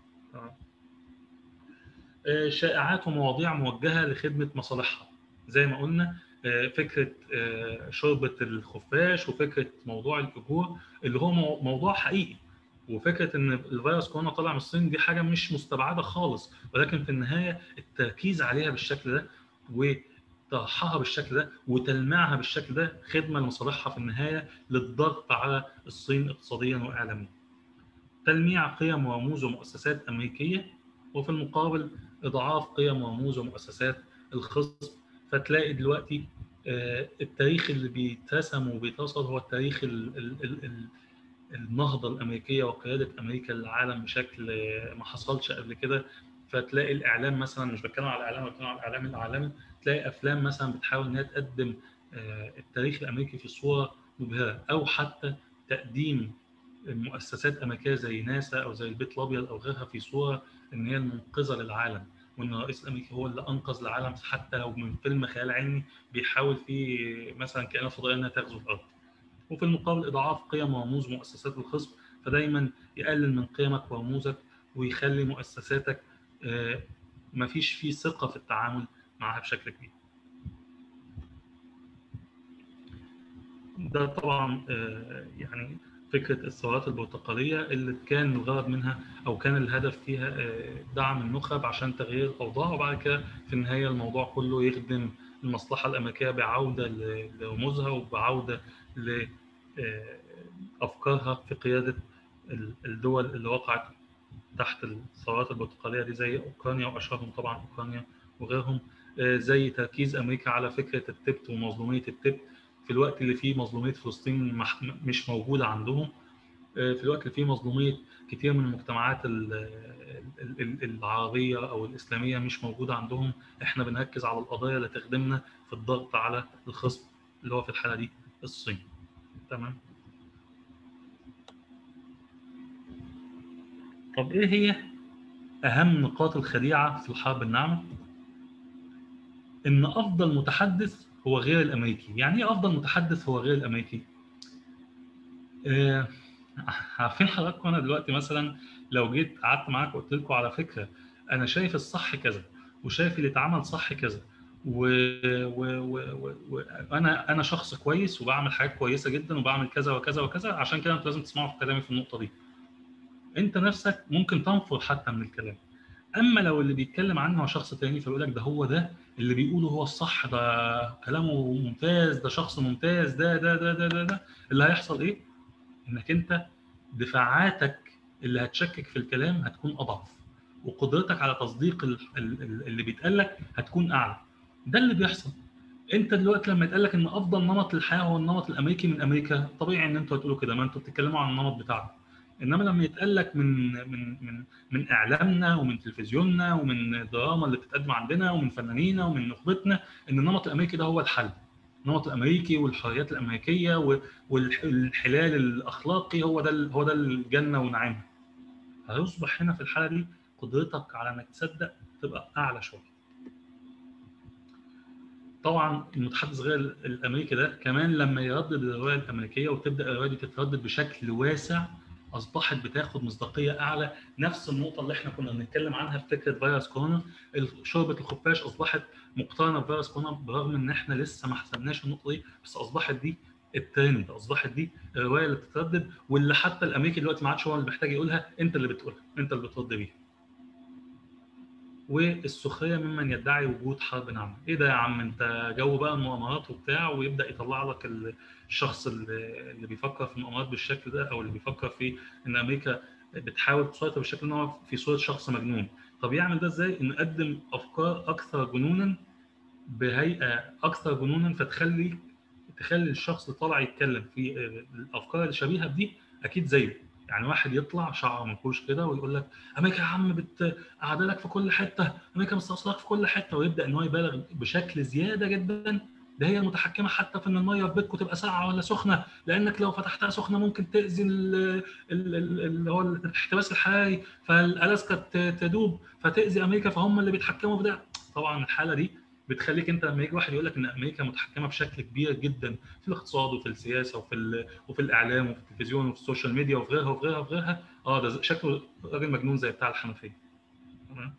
شائعات ومواضيع موجهه لخدمه مصالحها زي ما قلنا فكره شوربه الخفاش وفكره موضوع الاجور اللي هو موضوع حقيقي وفكره ان الفيروس كورونا طالع من الصين دي حاجه مش مستبعده خالص ولكن في النهايه التركيز عليها بالشكل ده وطرحها بالشكل ده وتلميعها بالشكل ده خدمه لمصالحها في النهايه للضغط على الصين اقتصاديا واعلاميا. تلميع قيم ورموز ومؤسسات امريكيه وفي المقابل اضعاف قيم ورموز ومؤسسات الخصم فتلاقي دلوقتي التاريخ اللي بيترسم وبيتصل هو التاريخ ال ال ال النهضه الامريكيه وقياده امريكا للعالم بشكل ما حصلش قبل كده فتلاقي الاعلام مثلا مش بتكلم على الاعلام بتكلم على الاعلام العالمي تلاقي افلام مثلا بتحاول ان هي تقدم التاريخ الامريكي في صوره مبهره او حتى تقديم مؤسسات امريكيه زي ناسا او زي البيت الابيض او غيرها في صوره ان هي المنقذه للعالم وان الرئيس الامريكي هو اللي انقذ العالم حتى لو من فيلم خيال علمي بيحاول فيه مثلا كائنات فضائيه انها تغزو الارض. وفي المقابل اضعاف قيم ورموز مؤسسات الخصم فدايما يقلل من قيمك ورموزك ويخلي مؤسساتك ما فيش فيه ثقه في التعامل معها بشكل كبير. ده طبعا يعني فكره الثورات البرتقاليه اللي كان الغرض منها او كان الهدف فيها دعم النخب عشان تغيير الاوضاع وبعد كده في النهايه الموضوع كله يخدم المصلحه الامريكيه بعوده لرموزها وبعوده لافكارها في قياده الدول اللي وقعت تحت الثورات البرتقاليه دي زي اوكرانيا واشهرهم طبعا اوكرانيا وغيرهم زي تركيز امريكا على فكره التبت ومظلوميه التبت في الوقت اللي فيه مظلوميه فلسطين مش موجوده عندهم في الوقت اللي فيه مظلوميه كتير من المجتمعات العربيه او الاسلاميه مش موجوده عندهم احنا بنركز على القضايا اللي تخدمنا في الضغط على الخصم اللي هو في الحاله دي الصين تمام طب ايه هي اهم نقاط الخديعه في الحرب الناعمه ان افضل متحدث هو غير الامريكي يعني ايه افضل متحدث هو غير الامريكي آه عارفين حضراتكم انا دلوقتي مثلا لو جيت قعدت معاك وقلت لكم على فكره انا شايف الصح كذا وشايف اللي اتعمل صح كذا وانا و... و... و... انا انا شخص كويس وبعمل حاجات كويسه جدا وبعمل كذا وكذا وكذا عشان كده انتوا لازم تسمعوا في كلامي في النقطه دي انت نفسك ممكن تنفر حتى من الكلام اما لو اللي بيتكلم عنه هو شخص تاني فيقول لك ده هو ده اللي بيقوله هو الصح ده كلامه ممتاز ده شخص ممتاز ده ده ده ده ده, ده. اللي هيحصل ايه؟ انك انت دفاعاتك اللي هتشكك في الكلام هتكون اضعف وقدرتك على تصديق اللي بيتقال لك هتكون اعلى ده اللي بيحصل انت دلوقتي لما يتقال لك ان افضل نمط للحياه هو النمط الامريكي من امريكا طبيعي ان انتوا هتقولوا كده ما انتوا بتتكلموا عن النمط بتاعنا انما لما يتقال لك من من من من اعلامنا ومن تلفزيوننا ومن الدراما اللي بتتقدم عندنا ومن فنانينا ومن نخبتنا ان النمط الامريكي ده هو الحل النمط الامريكي والحريات الامريكيه والانحلال الاخلاقي هو ده هو ده الجنه ونعيمها هيصبح هنا في الحاله دي قدرتك على انك تصدق تبقى اعلى شويه طبعا المتحدث غير الامريكي ده كمان لما يردد الروايه الامريكيه وتبدا الروايه دي تتردد بشكل واسع اصبحت بتاخد مصداقيه اعلى نفس النقطه اللي احنا كنا بنتكلم عنها في فكره فيروس كورونا شوربه الخفاش اصبحت مقترنه بفيروس كورونا برغم ان احنا لسه ما حسبناش النقطه دي بس اصبحت دي الترند اصبحت دي الروايه اللي بتتردد واللي حتى الامريكي دلوقتي ما عادش هو اللي محتاج يقولها انت اللي بتقولها انت اللي بترد بيها والسخريه ممن يدعي وجود حرب نعمه ايه ده يا عم انت جو بقى المؤامرات وبتاع ويبدا يطلع لك الشخص اللي بيفكر في المؤامرات بالشكل ده او اللي بيفكر في ان امريكا بتحاول تسيطر بالشكل ان هو في صوره شخص مجنون طب يعمل ده ازاي انه يقدم افكار اكثر جنونا بهيئه اكثر جنونا فتخلي تخلي الشخص اللي طالع يتكلم في الافكار اللي شبيهه بدي اكيد زيه يعني واحد يطلع شعره منكوش كده ويقول لك امريكا يا عم بتقعد لك في كل حته امريكا مستوصلك في كل حته ويبدا ان هو يبالغ بشكل زياده جدا ده هي المتحكمه حتى في ان الميه في بيتكم تبقى ساقعه ولا سخنه لانك لو فتحتها سخنه ممكن تاذي اللي هو الاحتباس الحراري فالاسكا تدوب فتاذي امريكا فهم اللي بيتحكموا في ده طبعا الحاله دي بتخليك انت لما يجي واحد يقول لك ان امريكا متحكمه بشكل كبير جدا في الاقتصاد وفي السياسه وفي وفي الاعلام وفي التلفزيون وفي السوشيال ميديا وفي غيرها وفي غيرها وفي غيرها اه ده شكله راجل مجنون زي بتاع الحنفيه تمام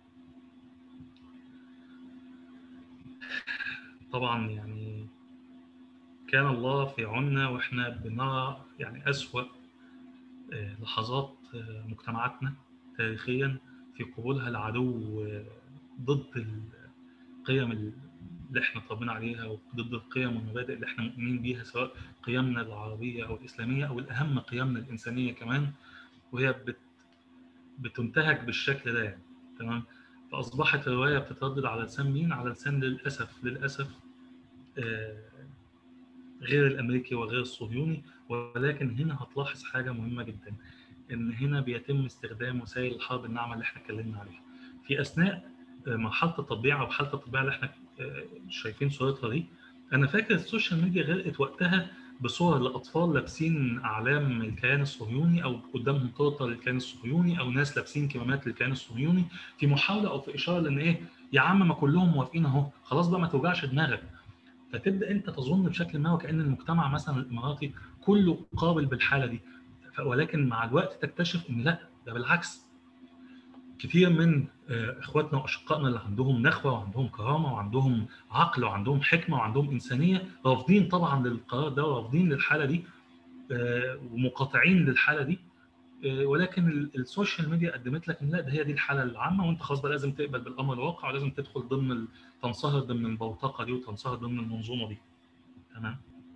طبعا يعني كان الله في عوننا واحنا بنرى يعني اسوأ لحظات مجتمعاتنا تاريخيا في قبولها العدو ضد القيم اللي احنا اتربينا عليها وضد القيم والمبادئ اللي احنا مؤمنين بيها سواء قيمنا العربيه او الاسلاميه او الاهم قيمنا الانسانيه كمان وهي بت بتنتهك بالشكل ده يعني تمام فاصبحت الروايه بتتردد على لسان مين؟ على لسان للاسف للاسف آه غير الامريكي وغير الصهيوني ولكن هنا هتلاحظ حاجه مهمه جدا ان هنا بيتم استخدام وسائل الحرب الناعمه اللي احنا اتكلمنا عليها في اثناء مرحله التطبيع او حاله التطبيع اللي احنا شايفين صورتها دي انا فاكر السوشيال ميديا غرقت وقتها بصور لاطفال لابسين اعلام الكيان الصهيوني او قدامهم تورته للكيان الصهيوني او ناس لابسين كمامات للكيان الصهيوني في محاوله او في اشاره لان ايه يا عم ما كلهم موافقين اهو خلاص بقى ما توجعش دماغك فتبدا انت تظن بشكل ما وكان المجتمع مثلا الاماراتي كله قابل بالحاله دي ولكن مع الوقت تكتشف ان لا ده بالعكس كثير من اخواتنا واشقائنا اللي عندهم نخوه وعندهم كرامه وعندهم عقل وعندهم حكمه وعندهم انسانيه رافضين طبعا للقرار ده ورافضين للحاله دي ومقاطعين للحاله دي ولكن السوشيال ميديا قدمت لك ان لا ده هي دي الحاله العامه وانت خلاص بقى لازم تقبل بالامر الواقع ولازم تدخل ضمن تنصهر ضمن البوتقه دي وتنصهر ضمن المنظومه دي تمام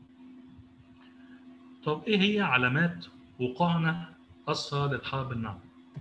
طب ايه هي علامات وقوعنا اسرى للحرب الناعمه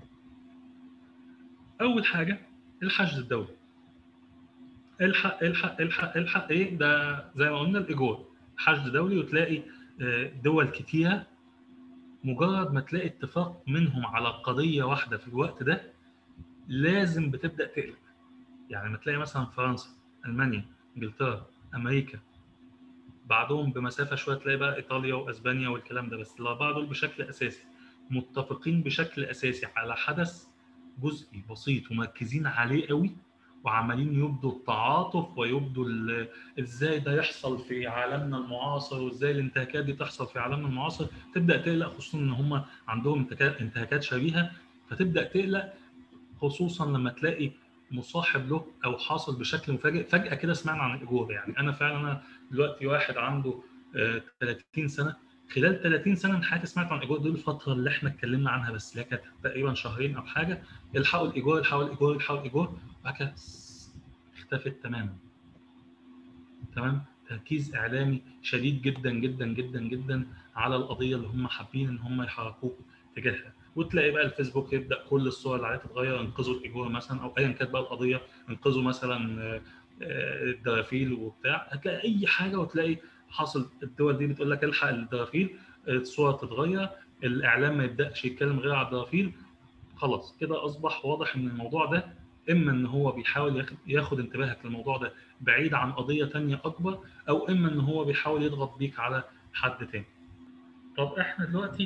اول حاجه الحشد الدولي الحق الحق الحق الحق ايه ده زي ما قلنا الايجور حشد دولي وتلاقي دول كتيره مجرد ما تلاقي اتفاق منهم على قضيه واحده في الوقت ده لازم بتبدا تقلق يعني ما تلاقي مثلا فرنسا المانيا انجلترا امريكا بعدهم بمسافه شويه تلاقي بقى ايطاليا واسبانيا والكلام ده بس الاربعه دول بشكل اساسي متفقين بشكل اساسي على حدث جزئي بسيط ومركزين عليه قوي وعمالين يبدوا التعاطف ويبدوا ازاي ده يحصل في عالمنا المعاصر وازاي الانتهاكات دي تحصل في عالمنا المعاصر تبدا تقلق خصوصا ان هم عندهم انتهاكات شبيهه فتبدا تقلق خصوصا لما تلاقي مصاحب له او حاصل بشكل مفاجئ فجاه كده سمعنا عن الايجور يعني انا فعلا انا دلوقتي واحد عنده 30 سنه خلال 30 سنه من حياتي سمعت عن الايجور دي الفتره اللي احنا اتكلمنا عنها بس اللي كانت تقريبا شهرين او حاجه الحقوا الايجور الحقوا الايجور الحقوا الايجور بعد كده اختفت تماما تمام تركيز اعلامي شديد جدا جدا جدا جدا على القضيه اللي هم حابين ان هم يحركوك تجاهها وتلاقي بقى الفيسبوك يبدا كل الصور اللي عليها تتغير انقذوا الايجور مثلا او ايا كانت بقى القضيه انقذوا مثلا الدرافيل وبتاع هتلاقي اي حاجه وتلاقي حاصل الدول دي بتقول لك الحق الدرافيل الصور تتغير الاعلام ما يبداش يتكلم غير على الدرافيل خلاص كده اصبح واضح ان الموضوع ده اما ان هو بيحاول ياخد انتباهك للموضوع ده بعيد عن قضيه تانية اكبر او اما ان هو بيحاول يضغط بيك على حد تاني طب احنا دلوقتي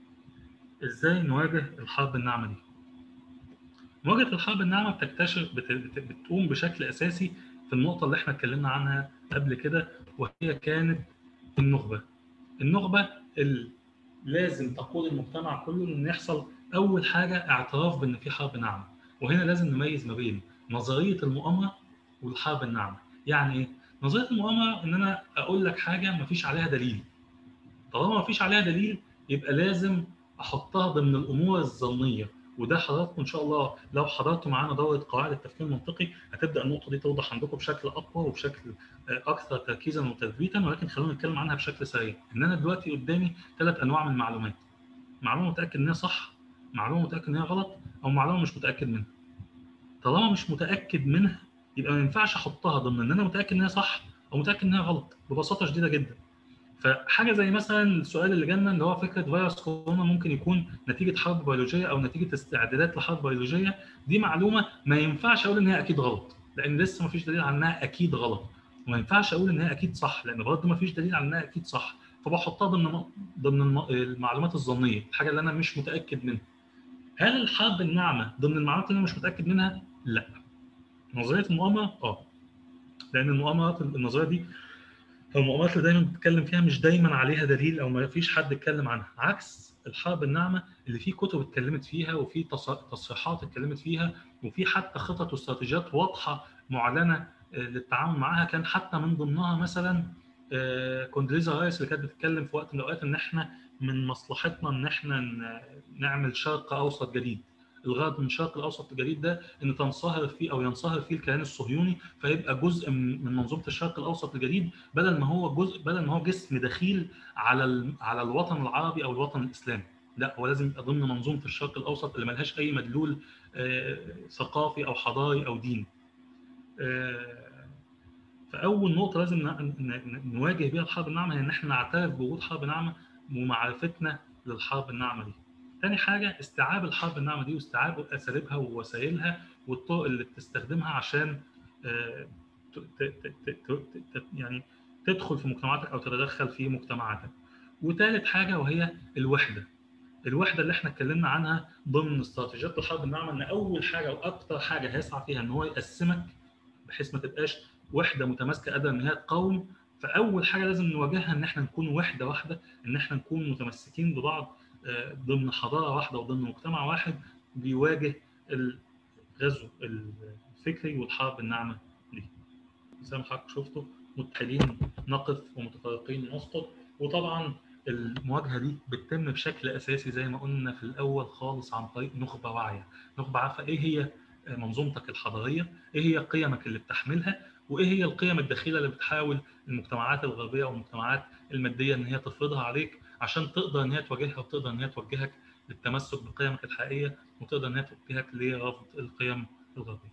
ازاي نواجه الحرب الناعمه دي مواجهه الحرب الناعمه بتكتشف بت... بت... بتقوم بشكل اساسي في النقطه اللي احنا اتكلمنا عنها قبل كده وهي كانت النخبه النخبه اللي لازم تقود المجتمع كله ان يحصل اول حاجه اعتراف بان في حرب ناعمه وهنا لازم نميز ما بين نظريه المؤامره والحرب الناعمه يعني ايه نظريه المؤامره ان انا اقول لك حاجه ما فيش عليها دليل طالما ما فيش عليها دليل يبقى لازم احطها ضمن الامور الظنيه وده حضراتكم ان شاء الله لو حضرتوا معانا دوره قواعد التفكير المنطقي هتبدا النقطه دي توضح عندكم بشكل اقوى وبشكل اكثر تركيزا وتثبيتا ولكن خلونا نتكلم عنها بشكل سريع ان انا دلوقتي قدامي ثلاث انواع من المعلومات معلومه متاكد ان هي صح معلومه متاكد ان هي غلط او معلومه مش متاكد منها طالما مش متاكد منها يبقى ما ينفعش احطها ضمن ان انا متاكد ان هي صح او متاكد ان هي غلط ببساطه شديده جدا فحاجه زي مثلا السؤال اللي جالنا اللي هو فكره فيروس كورونا ممكن يكون نتيجه حرب بيولوجيه او نتيجه استعدادات لحرب بيولوجيه دي معلومه ما ينفعش اقول ان هي اكيد غلط لان لسه ما فيش دليل على انها اكيد غلط وما ينفعش اقول ان هي اكيد صح لان برضه ما فيش دليل على انها اكيد صح فبحطها ضمن ضمن المعلومات الظنيه الحاجه اللي انا مش متاكد منها هل الحرب الناعمه ضمن المعلومات اللي انا مش متاكد منها؟ لا نظريه المؤامره اه لان المؤامرات النظريه دي المؤامرات اللي دايما بتتكلم فيها مش دايما عليها دليل او ما فيش حد اتكلم عنها عكس الحرب الناعمه اللي في كتب اتكلمت فيها وفي تصريحات اتكلمت فيها وفي حتى خطط واستراتيجيات واضحه معلنه للتعامل معاها كان حتى من ضمنها مثلا كوندريزا رايس اللي كانت بتتكلم في وقت من الاوقات ان احنا من مصلحتنا ان احنا نعمل شرق اوسط جديد الغرض من الشرق الاوسط الجديد ده ان تنصهر فيه او ينصهر فيه الكيان الصهيوني فيبقى جزء من منظومه الشرق الاوسط الجديد بدل ما هو جزء بدل ما هو جسم دخيل على على الوطن العربي او الوطن الاسلامي لا هو لازم يبقى ضمن منظومه الشرق الاوسط اللي ملهاش اي مدلول ثقافي او حضاري او ديني فاول نقطه لازم نواجه بيها الحرب الناعمه هي ان احنا نعترف بوجود حرب ناعمه ومعرفتنا للحرب الناعمه دي تاني حاجة استيعاب الحرب الناعمة دي واستيعاب أساليبها ووسائلها والطرق اللي بتستخدمها عشان يعني تدخل في مجتمعاتك أو تتدخل في مجتمعاتك. وتالت حاجة وهي الوحدة. الوحدة اللي احنا اتكلمنا عنها ضمن استراتيجيات الحرب الناعمة إن أول حاجة وأكتر حاجة هيسعى فيها إن هو يقسمك بحيث ما تبقاش وحدة متماسكة قادرة إن هي تقاوم فأول حاجة لازم نواجهها إن احنا نكون وحدة واحدة إن احنا نكون متمسكين ببعض ضمن حضاره واحده وضمن مجتمع واحد بيواجه الغزو الفكري والحرب الناعمه دي. زي ما حضرتك شفتوا متحدين نقف ومتفرقين نسقط وطبعا المواجهه دي بتتم بشكل اساسي زي ما قلنا في الاول خالص عن طريق نخبه واعيه، نخبه عارفه ايه هي منظومتك الحضاريه، ايه هي قيمك اللي بتحملها، وايه هي القيم الداخليه اللي بتحاول المجتمعات الغربيه والمجتمعات الماديه ان هي تفرضها عليك عشان تقدر ان هي تواجهها وتقدر ان هي توجهك للتمسك بقيمك الحقيقيه وتقدر ان هي توجهك لرفض القيم الغربيه.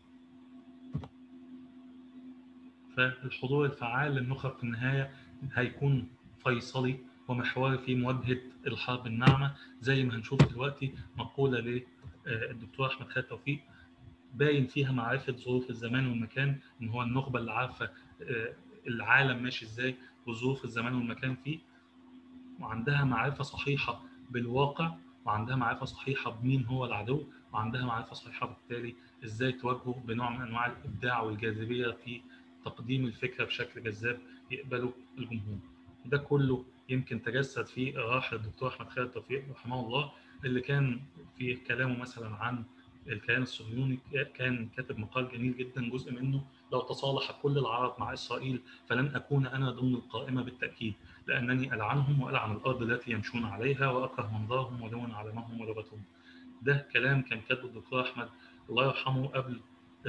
فالحضور الفعال للنخب في النهايه هيكون فيصلي ومحوري في مواجهه الحرب الناعمه زي ما هنشوف دلوقتي مقوله للدكتور احمد خالد توفيق باين فيها معرفه ظروف الزمان والمكان ان هو النخبه اللي عارفه العالم ماشي ازاي وظروف الزمان والمكان فيه وعندها معرفه صحيحه بالواقع وعندها معرفه صحيحه بمين هو العدو وعندها معرفه صحيحه بالتالي ازاي تواجهه بنوع من انواع الابداع والجاذبيه في تقديم الفكره بشكل جذاب يقبله الجمهور. ده كله يمكن تجسد في الراحل الدكتور احمد خالد توفيق رحمه الله اللي كان في كلامه مثلا عن الكيان الصهيوني كان كاتب مقال جميل جدا جزء منه لو تصالح كل العرب مع اسرائيل فلن اكون انا ضمن القائمه بالتاكيد لانني العنهم والعن الارض التي يمشون عليها واكره منظرهم ولون علمهم ولغتهم. ده كلام كان كاتبه الدكتور احمد الله يرحمه قبل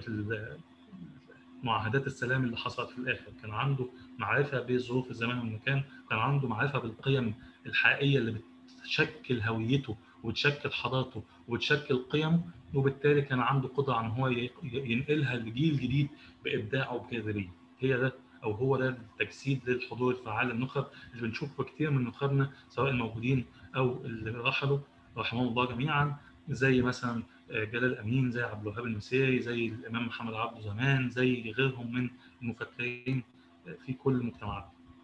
معاهدات السلام اللي حصلت في الاخر، كان عنده معرفه بظروف الزمان والمكان، كان عنده معرفه بالقيم الحقيقيه اللي بتشكل هويته وتشكل حضارته وتشكل قيمه وبالتالي كان عنده قدره عن هو ينقلها لجيل جديد بابداع وبجاذبيه. هي ده او هو ده التجسيد للحضور الفعال للنخب اللي بنشوفه كتير من نخبنا سواء الموجودين او اللي رحلوا رحمهم الله جميعا زي مثلا جلال امين زي عبد الوهاب المسيري زي الامام محمد عبده زمان زي غيرهم من المفكرين في كل المجتمعات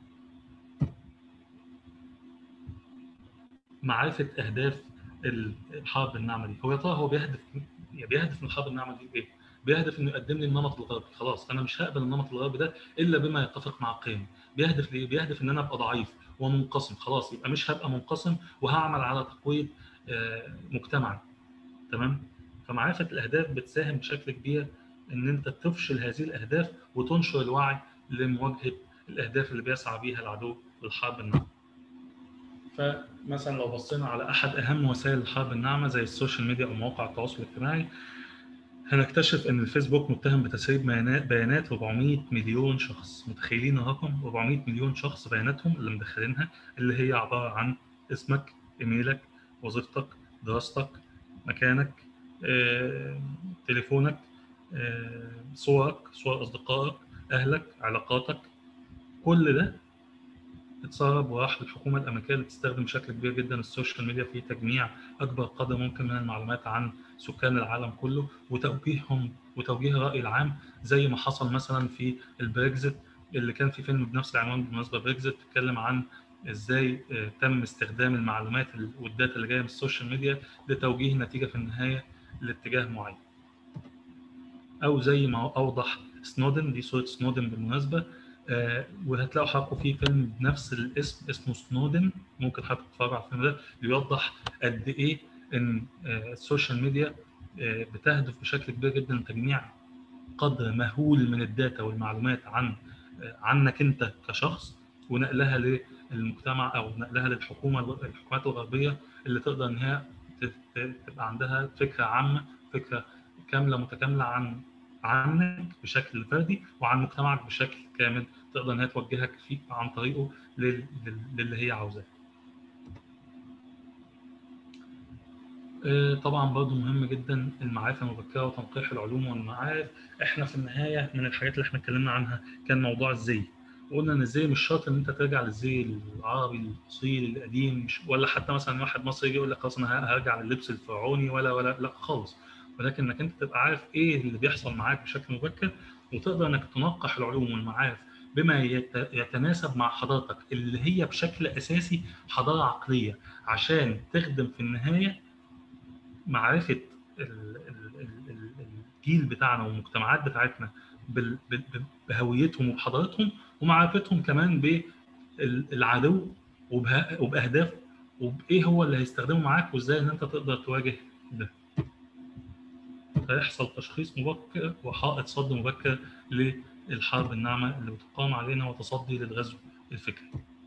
معرفه اهداف الحرب الناعمه دي هو يا ترى هو بيهدف يعني بيهدف من الحرب الناعمه دي بايه؟ بيهدف انه يقدم لي النمط الغربي خلاص انا مش هقبل النمط الغربي ده الا بما يتفق مع قيمي بيهدف ليه؟ بيهدف ان انا ابقى ضعيف ومنقسم خلاص يبقى مش هبقى منقسم وهعمل على تقويه مجتمعي تمام؟ فمعرفه الاهداف بتساهم بشكل كبير ان انت تفشل هذه الاهداف وتنشر الوعي لمواجهه الاهداف اللي بيسعى بيها العدو للحرب الناعمه. فمثلا لو بصينا على احد اهم وسائل الحرب الناعمه زي السوشيال ميديا او مواقع التواصل الاجتماعي هنكتشف ان الفيسبوك متهم بتسريب بيانات 400 مليون شخص متخيلين الرقم 400 مليون شخص بياناتهم اللي مدخلينها اللي هي عباره عن اسمك ايميلك وظيفتك دراستك مكانك آه، تليفونك آه، صورك صور اصدقائك اهلك علاقاتك كل ده اتسرب وراح للحكومه الامريكيه اللي بتستخدم بشكل كبير جدا السوشيال ميديا في تجميع اكبر قدر ممكن من المعلومات عن سكان العالم كله وتوجيههم وتوجيه الراي العام زي ما حصل مثلا في البريكزت اللي كان في فيلم بنفس العنوان بالمناسبه بريكزت بيتكلم عن ازاي تم استخدام المعلومات والداتا اللي جايه من السوشيال ميديا لتوجيه نتيجه في النهايه لاتجاه معين. او زي ما اوضح سنودن دي صوره سنودن بالمناسبه آه وهتلاقوا حقه في فيلم بنفس الاسم اسمه سنودن ممكن حضرتك تتفرج على الفيلم ده بيوضح قد ايه ان آه السوشيال ميديا آه بتهدف بشكل كبير جدا لتجميع قدر مهول من الداتا والمعلومات عن عنك انت كشخص ونقلها للمجتمع او نقلها للحكومه الحكومات الغربيه اللي تقدر ان هي تبقى عندها فكره عامه فكره كامله متكامله عن عنك بشكل فردي وعن مجتمعك بشكل كامل تقدر ان هي توجهك فيه عن طريقه للي هي عاوزاه. طبعا برضه مهم جدا المعارف المبكره وتنقيح العلوم والمعارف احنا في النهايه من الحاجات اللي احنا اتكلمنا عنها كان موضوع الزي وقلنا ان الزي مش شرط ان انت ترجع للزي العربي الاصيل القديم مش ولا حتى مثلا واحد مصري يجي يقول لك خلاص انا هرجع لللبس الفرعوني ولا ولا لا خالص ولكن انك انت تبقى عارف ايه اللي بيحصل معاك بشكل مبكر وتقدر انك تنقح العلوم والمعارف بما يتناسب مع حضارتك اللي هي بشكل اساسي حضاره عقليه عشان تخدم في النهايه معرفه الجيل بتاعنا والمجتمعات بتاعتنا بهويتهم وبحضارتهم ومعرفتهم كمان بالعدو وباهدافه وبايه هو اللي هيستخدمه معاك وازاي ان انت تقدر تواجه ده. فيحصل تشخيص مبكر وحائط صد مبكر للحرب الناعمه اللي بتقام علينا وتصدي للغزو الفكري.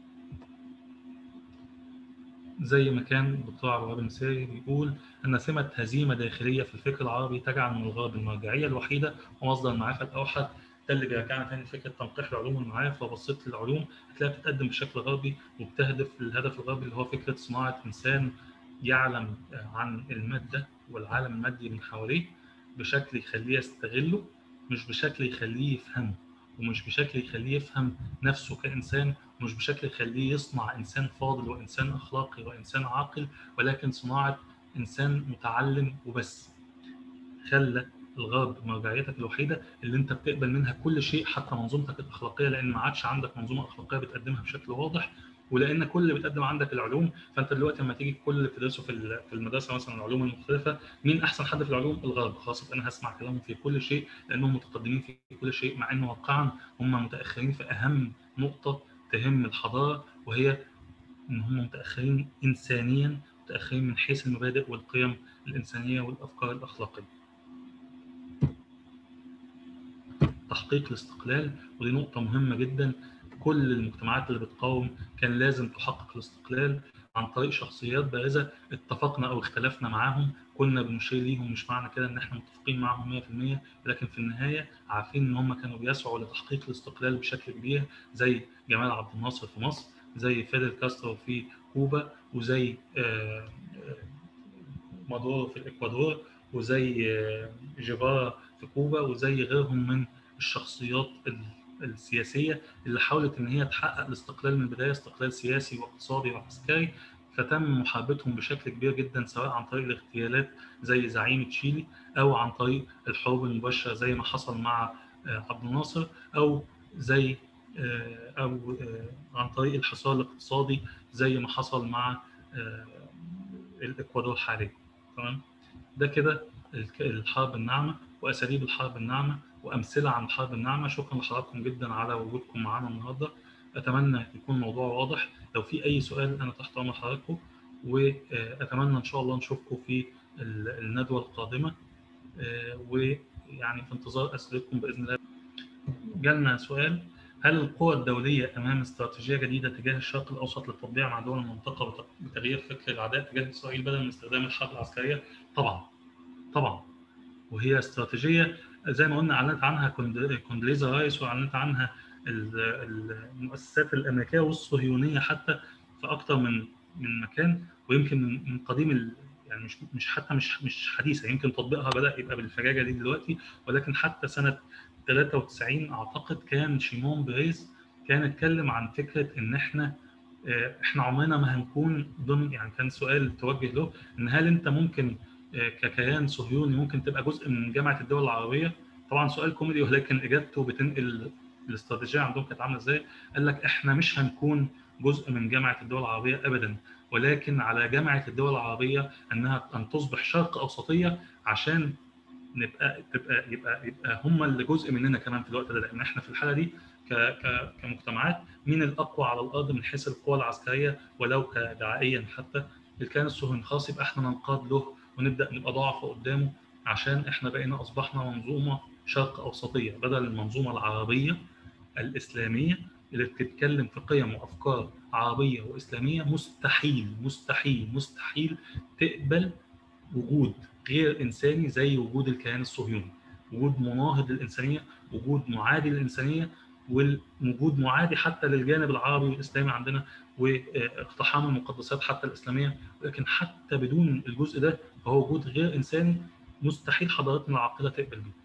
زي ما كان الدكتور عبد الوهاب المسيري بيقول ان سمه هزيمه داخليه في الفكر العربي تجعل من الغرب المرجعيه الوحيده ومصدر المعرفه الاوحد ده اللي بيرجعنا تاني لفكره تنقيح العلوم والمعارف لو بصيت للعلوم هتلاقيها بتتقدم بشكل غربي وبتهدف للهدف الغربي اللي هو فكره صناعه انسان يعلم عن الماده والعالم المادي من حواليه بشكل يخليه يستغله مش بشكل يخليه يفهمه ومش بشكل يخليه يفهم نفسه كإنسان ومش بشكل يخليه يصنع إنسان فاضل وإنسان أخلاقي وإنسان عاقل ولكن صناعة إنسان متعلم وبس خلى الغرب مرجعيتك الوحيدة اللي أنت بتقبل منها كل شيء حتى منظومتك الأخلاقية لأن ما عادش عندك منظومة أخلاقية بتقدمها بشكل واضح ولان كل اللي بتقدم عندك العلوم فانت دلوقتي لما تيجي كل اللي بتدرسه في في المدرسه مثلا العلوم المختلفه مين احسن حد في العلوم الغرب خلاص انا هسمع كلامهم في كل شيء لانهم متقدمين في كل شيء مع ان واقعا هم متاخرين في اهم نقطه تهم الحضاره وهي ان هم متاخرين انسانيا متاخرين من حيث المبادئ والقيم الانسانيه والافكار الاخلاقيه تحقيق الاستقلال ودي نقطه مهمه جدا كل المجتمعات اللي بتقاوم كان لازم تحقق الاستقلال عن طريق شخصيات بارزه اتفقنا او اختلفنا معاهم كنا بنشير ليهم مش معنى كده ان احنا متفقين معاهم 100% ولكن في النهايه عارفين ان هم كانوا بيسعوا لتحقيق الاستقلال بشكل كبير زي جمال عبد الناصر في مصر زي فيدل كاسترو في كوبا وزي مادورو في الاكوادور وزي جيفارا في كوبا وزي غيرهم من الشخصيات السياسيه اللي حاولت ان هي تحقق الاستقلال من البدايه استقلال سياسي واقتصادي وعسكري فتم محاربتهم بشكل كبير جدا سواء عن طريق الاغتيالات زي زعيم تشيلي او عن طريق الحروب المباشره زي ما حصل مع عبد الناصر او زي او عن طريق الحصار الاقتصادي زي ما حصل مع الاكوادور حاليا تمام ده كده الحرب الناعمه واساليب الحرب الناعمه وامثله عن الحرب الناعمه شكرا لحضراتكم جدا على وجودكم معانا النهارده اتمنى يكون الموضوع واضح لو في اي سؤال انا تحت امر حضراتكم واتمنى ان شاء الله نشوفكم في الندوه القادمه ويعني في انتظار اسئلتكم باذن الله جالنا سؤال هل القوى الدولية أمام استراتيجية جديدة تجاه الشرق الأوسط للتطبيع مع دول المنطقة وتغيير فكر العداء تجاه إسرائيل بدلا من استخدام الحرب العسكرية؟ طبعا طبعا وهي استراتيجية زي ما قلنا أعلنت عنها كوندليزا رايس وأعلنت عنها المؤسسات الأمريكية والصهيونية حتى في أكثر من من مكان ويمكن من قديم يعني مش مش حتى مش مش حديثه يمكن تطبيقها بدا يبقى بالفجاجه دي دلوقتي ولكن حتى سنه 93 اعتقد كان شيمون بريز كان اتكلم عن فكره ان احنا احنا عمرنا ما هنكون ضمن يعني كان سؤال توجه له ان هل انت ممكن ككيان صهيوني ممكن تبقى جزء من جامعه الدول العربيه؟ طبعا سؤال كوميدي ولكن اجابته بتنقل الاستراتيجيه عندهم كانت عامله ازاي؟ قال لك احنا مش هنكون جزء من جامعه الدول العربيه ابدا ولكن على جامعه الدول العربيه انها ان تصبح شرق اوسطيه عشان نبقى تبقى يبقى يبقى هم اللي جزء مننا كمان في الوقت ده لان احنا في الحاله دي ك ك كمجتمعات مين الاقوى على الارض من حيث القوى العسكريه ولو كدعائيا حتى الكيان الصهيوني خلاص يبقى احنا ننقاد له ونبدا نبقى ضعف قدامه عشان احنا بقينا اصبحنا منظومه شرق اوسطيه بدل المنظومه العربيه الاسلاميه اللي بتتكلم في قيم وافكار عربيه واسلاميه مستحيل مستحيل مستحيل تقبل وجود غير انساني زي وجود الكيان الصهيوني وجود مناهض للانسانيه وجود معادي للانسانيه ووجود معادي حتى للجانب العربي والاسلامي عندنا واقتحام المقدسات حتى الاسلاميه لكن حتى بدون الجزء ده فهو وجود غير انساني مستحيل حضارتنا العاقله تقبل بيه.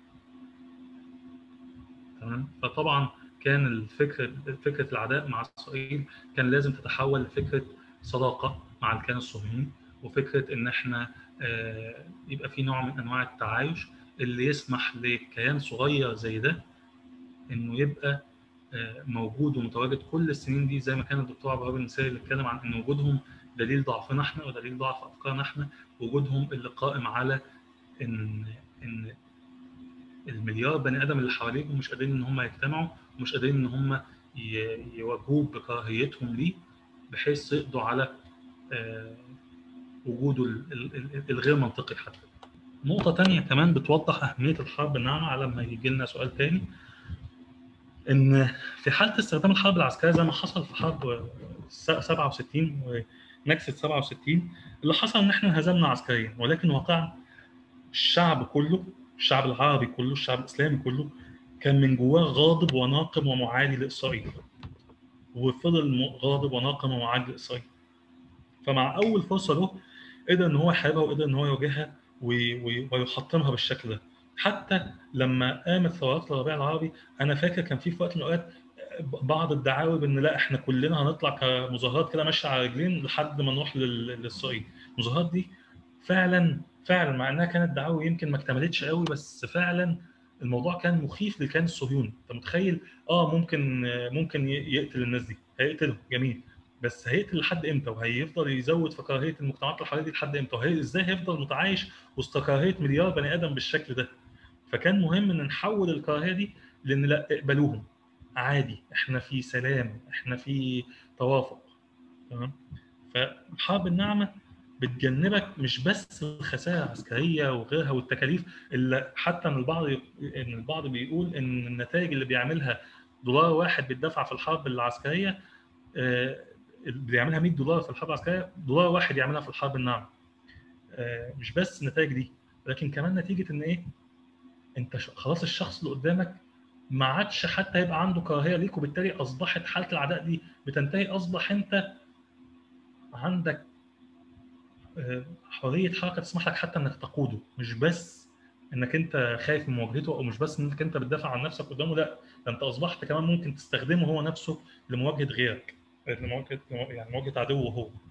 تمام؟ فطبعا كان الفكر فكره العداء مع اسرائيل كان لازم تتحول لفكره صداقه مع الكيان الصهيوني وفكره ان احنا يبقى في نوع من انواع التعايش اللي يسمح لكيان صغير زي ده انه يبقى موجود ومتواجد كل السنين دي زي ما كان الدكتور عبد الوهاب النسائي اللي اتكلم عن ان وجودهم دليل ضعفنا احنا ودليل ضعف افكارنا احنا وجودهم اللي قائم على ان ان المليار بني ادم اللي حواليهم مش قادرين ان هم يجتمعوا ومش قادرين ان هم يواجهوه بكراهيتهم ليه بحيث يقضوا على وجوده الغير منطقي حتى. نقطة تانية كمان بتوضح أهمية الحرب الناعمة على ما يجي لنا سؤال تاني إن في حالة استخدام الحرب العسكرية زي ما حصل في حرب 67 ونكسة 67 اللي حصل إن إحنا انهزمنا عسكريا ولكن واقعا الشعب كله الشعب العربي كله الشعب الإسلامي كله كان من جواه غاضب وناقم ومعادي لإسرائيل وفضل غاضب وناقم ومعادي لإسرائيل فمع أول فرصة له قدر ان هو يحاربها وقدر ان هو يواجهها ويحطمها بالشكل ده حتى لما قامت ثورات الربيع العربي انا فاكر كان في في وقت من الاوقات بعض الدعاوى بان لا احنا كلنا هنطلع كمظاهرات كده ماشيه على رجلين لحد ما نروح للصعيد المظاهرات دي فعلا فعلا مع انها كانت دعاوى يمكن ما اكتملتش قوي بس فعلا الموضوع كان مخيف للكيان الصهيوني انت متخيل اه ممكن ممكن يقتل الناس دي هيقتلهم جميل بس هيقتل لحد امتى وهيفضل يزود في كراهيه المجتمعات اللي حواليه دي لحد امتى وهي ازاي هيفضل متعايش وسط كراهيه مليار بني ادم بالشكل ده فكان مهم ان نحول الكراهيه دي لان لا اقبلوهم عادي احنا في سلام احنا في توافق تمام فالحرب الناعمه بتجنبك مش بس الخسائر العسكريه وغيرها والتكاليف اللي حتى ان البعض ان البعض بيقول ان النتائج اللي بيعملها دولار واحد بيدفع في الحرب العسكريه بيعملها 100 دولار في الحرب العسكريه دولار واحد يعملها في الحرب الناعمه مش بس النتائج دي لكن كمان نتيجه ان ايه انت خلاص الشخص اللي قدامك ما عادش حتى يبقى عنده كراهيه ليك وبالتالي اصبحت حاله العداء دي بتنتهي اصبح انت عندك حريه حركه تسمح لك حتى انك تقوده مش بس انك انت خايف من مواجهته او مش بس انك انت بتدافع عن نفسك قدامه لا ده انت اصبحت كمان ممكن تستخدمه هو نفسه لمواجهه غيرك لمواجهه يعني مواجهه عدوه هو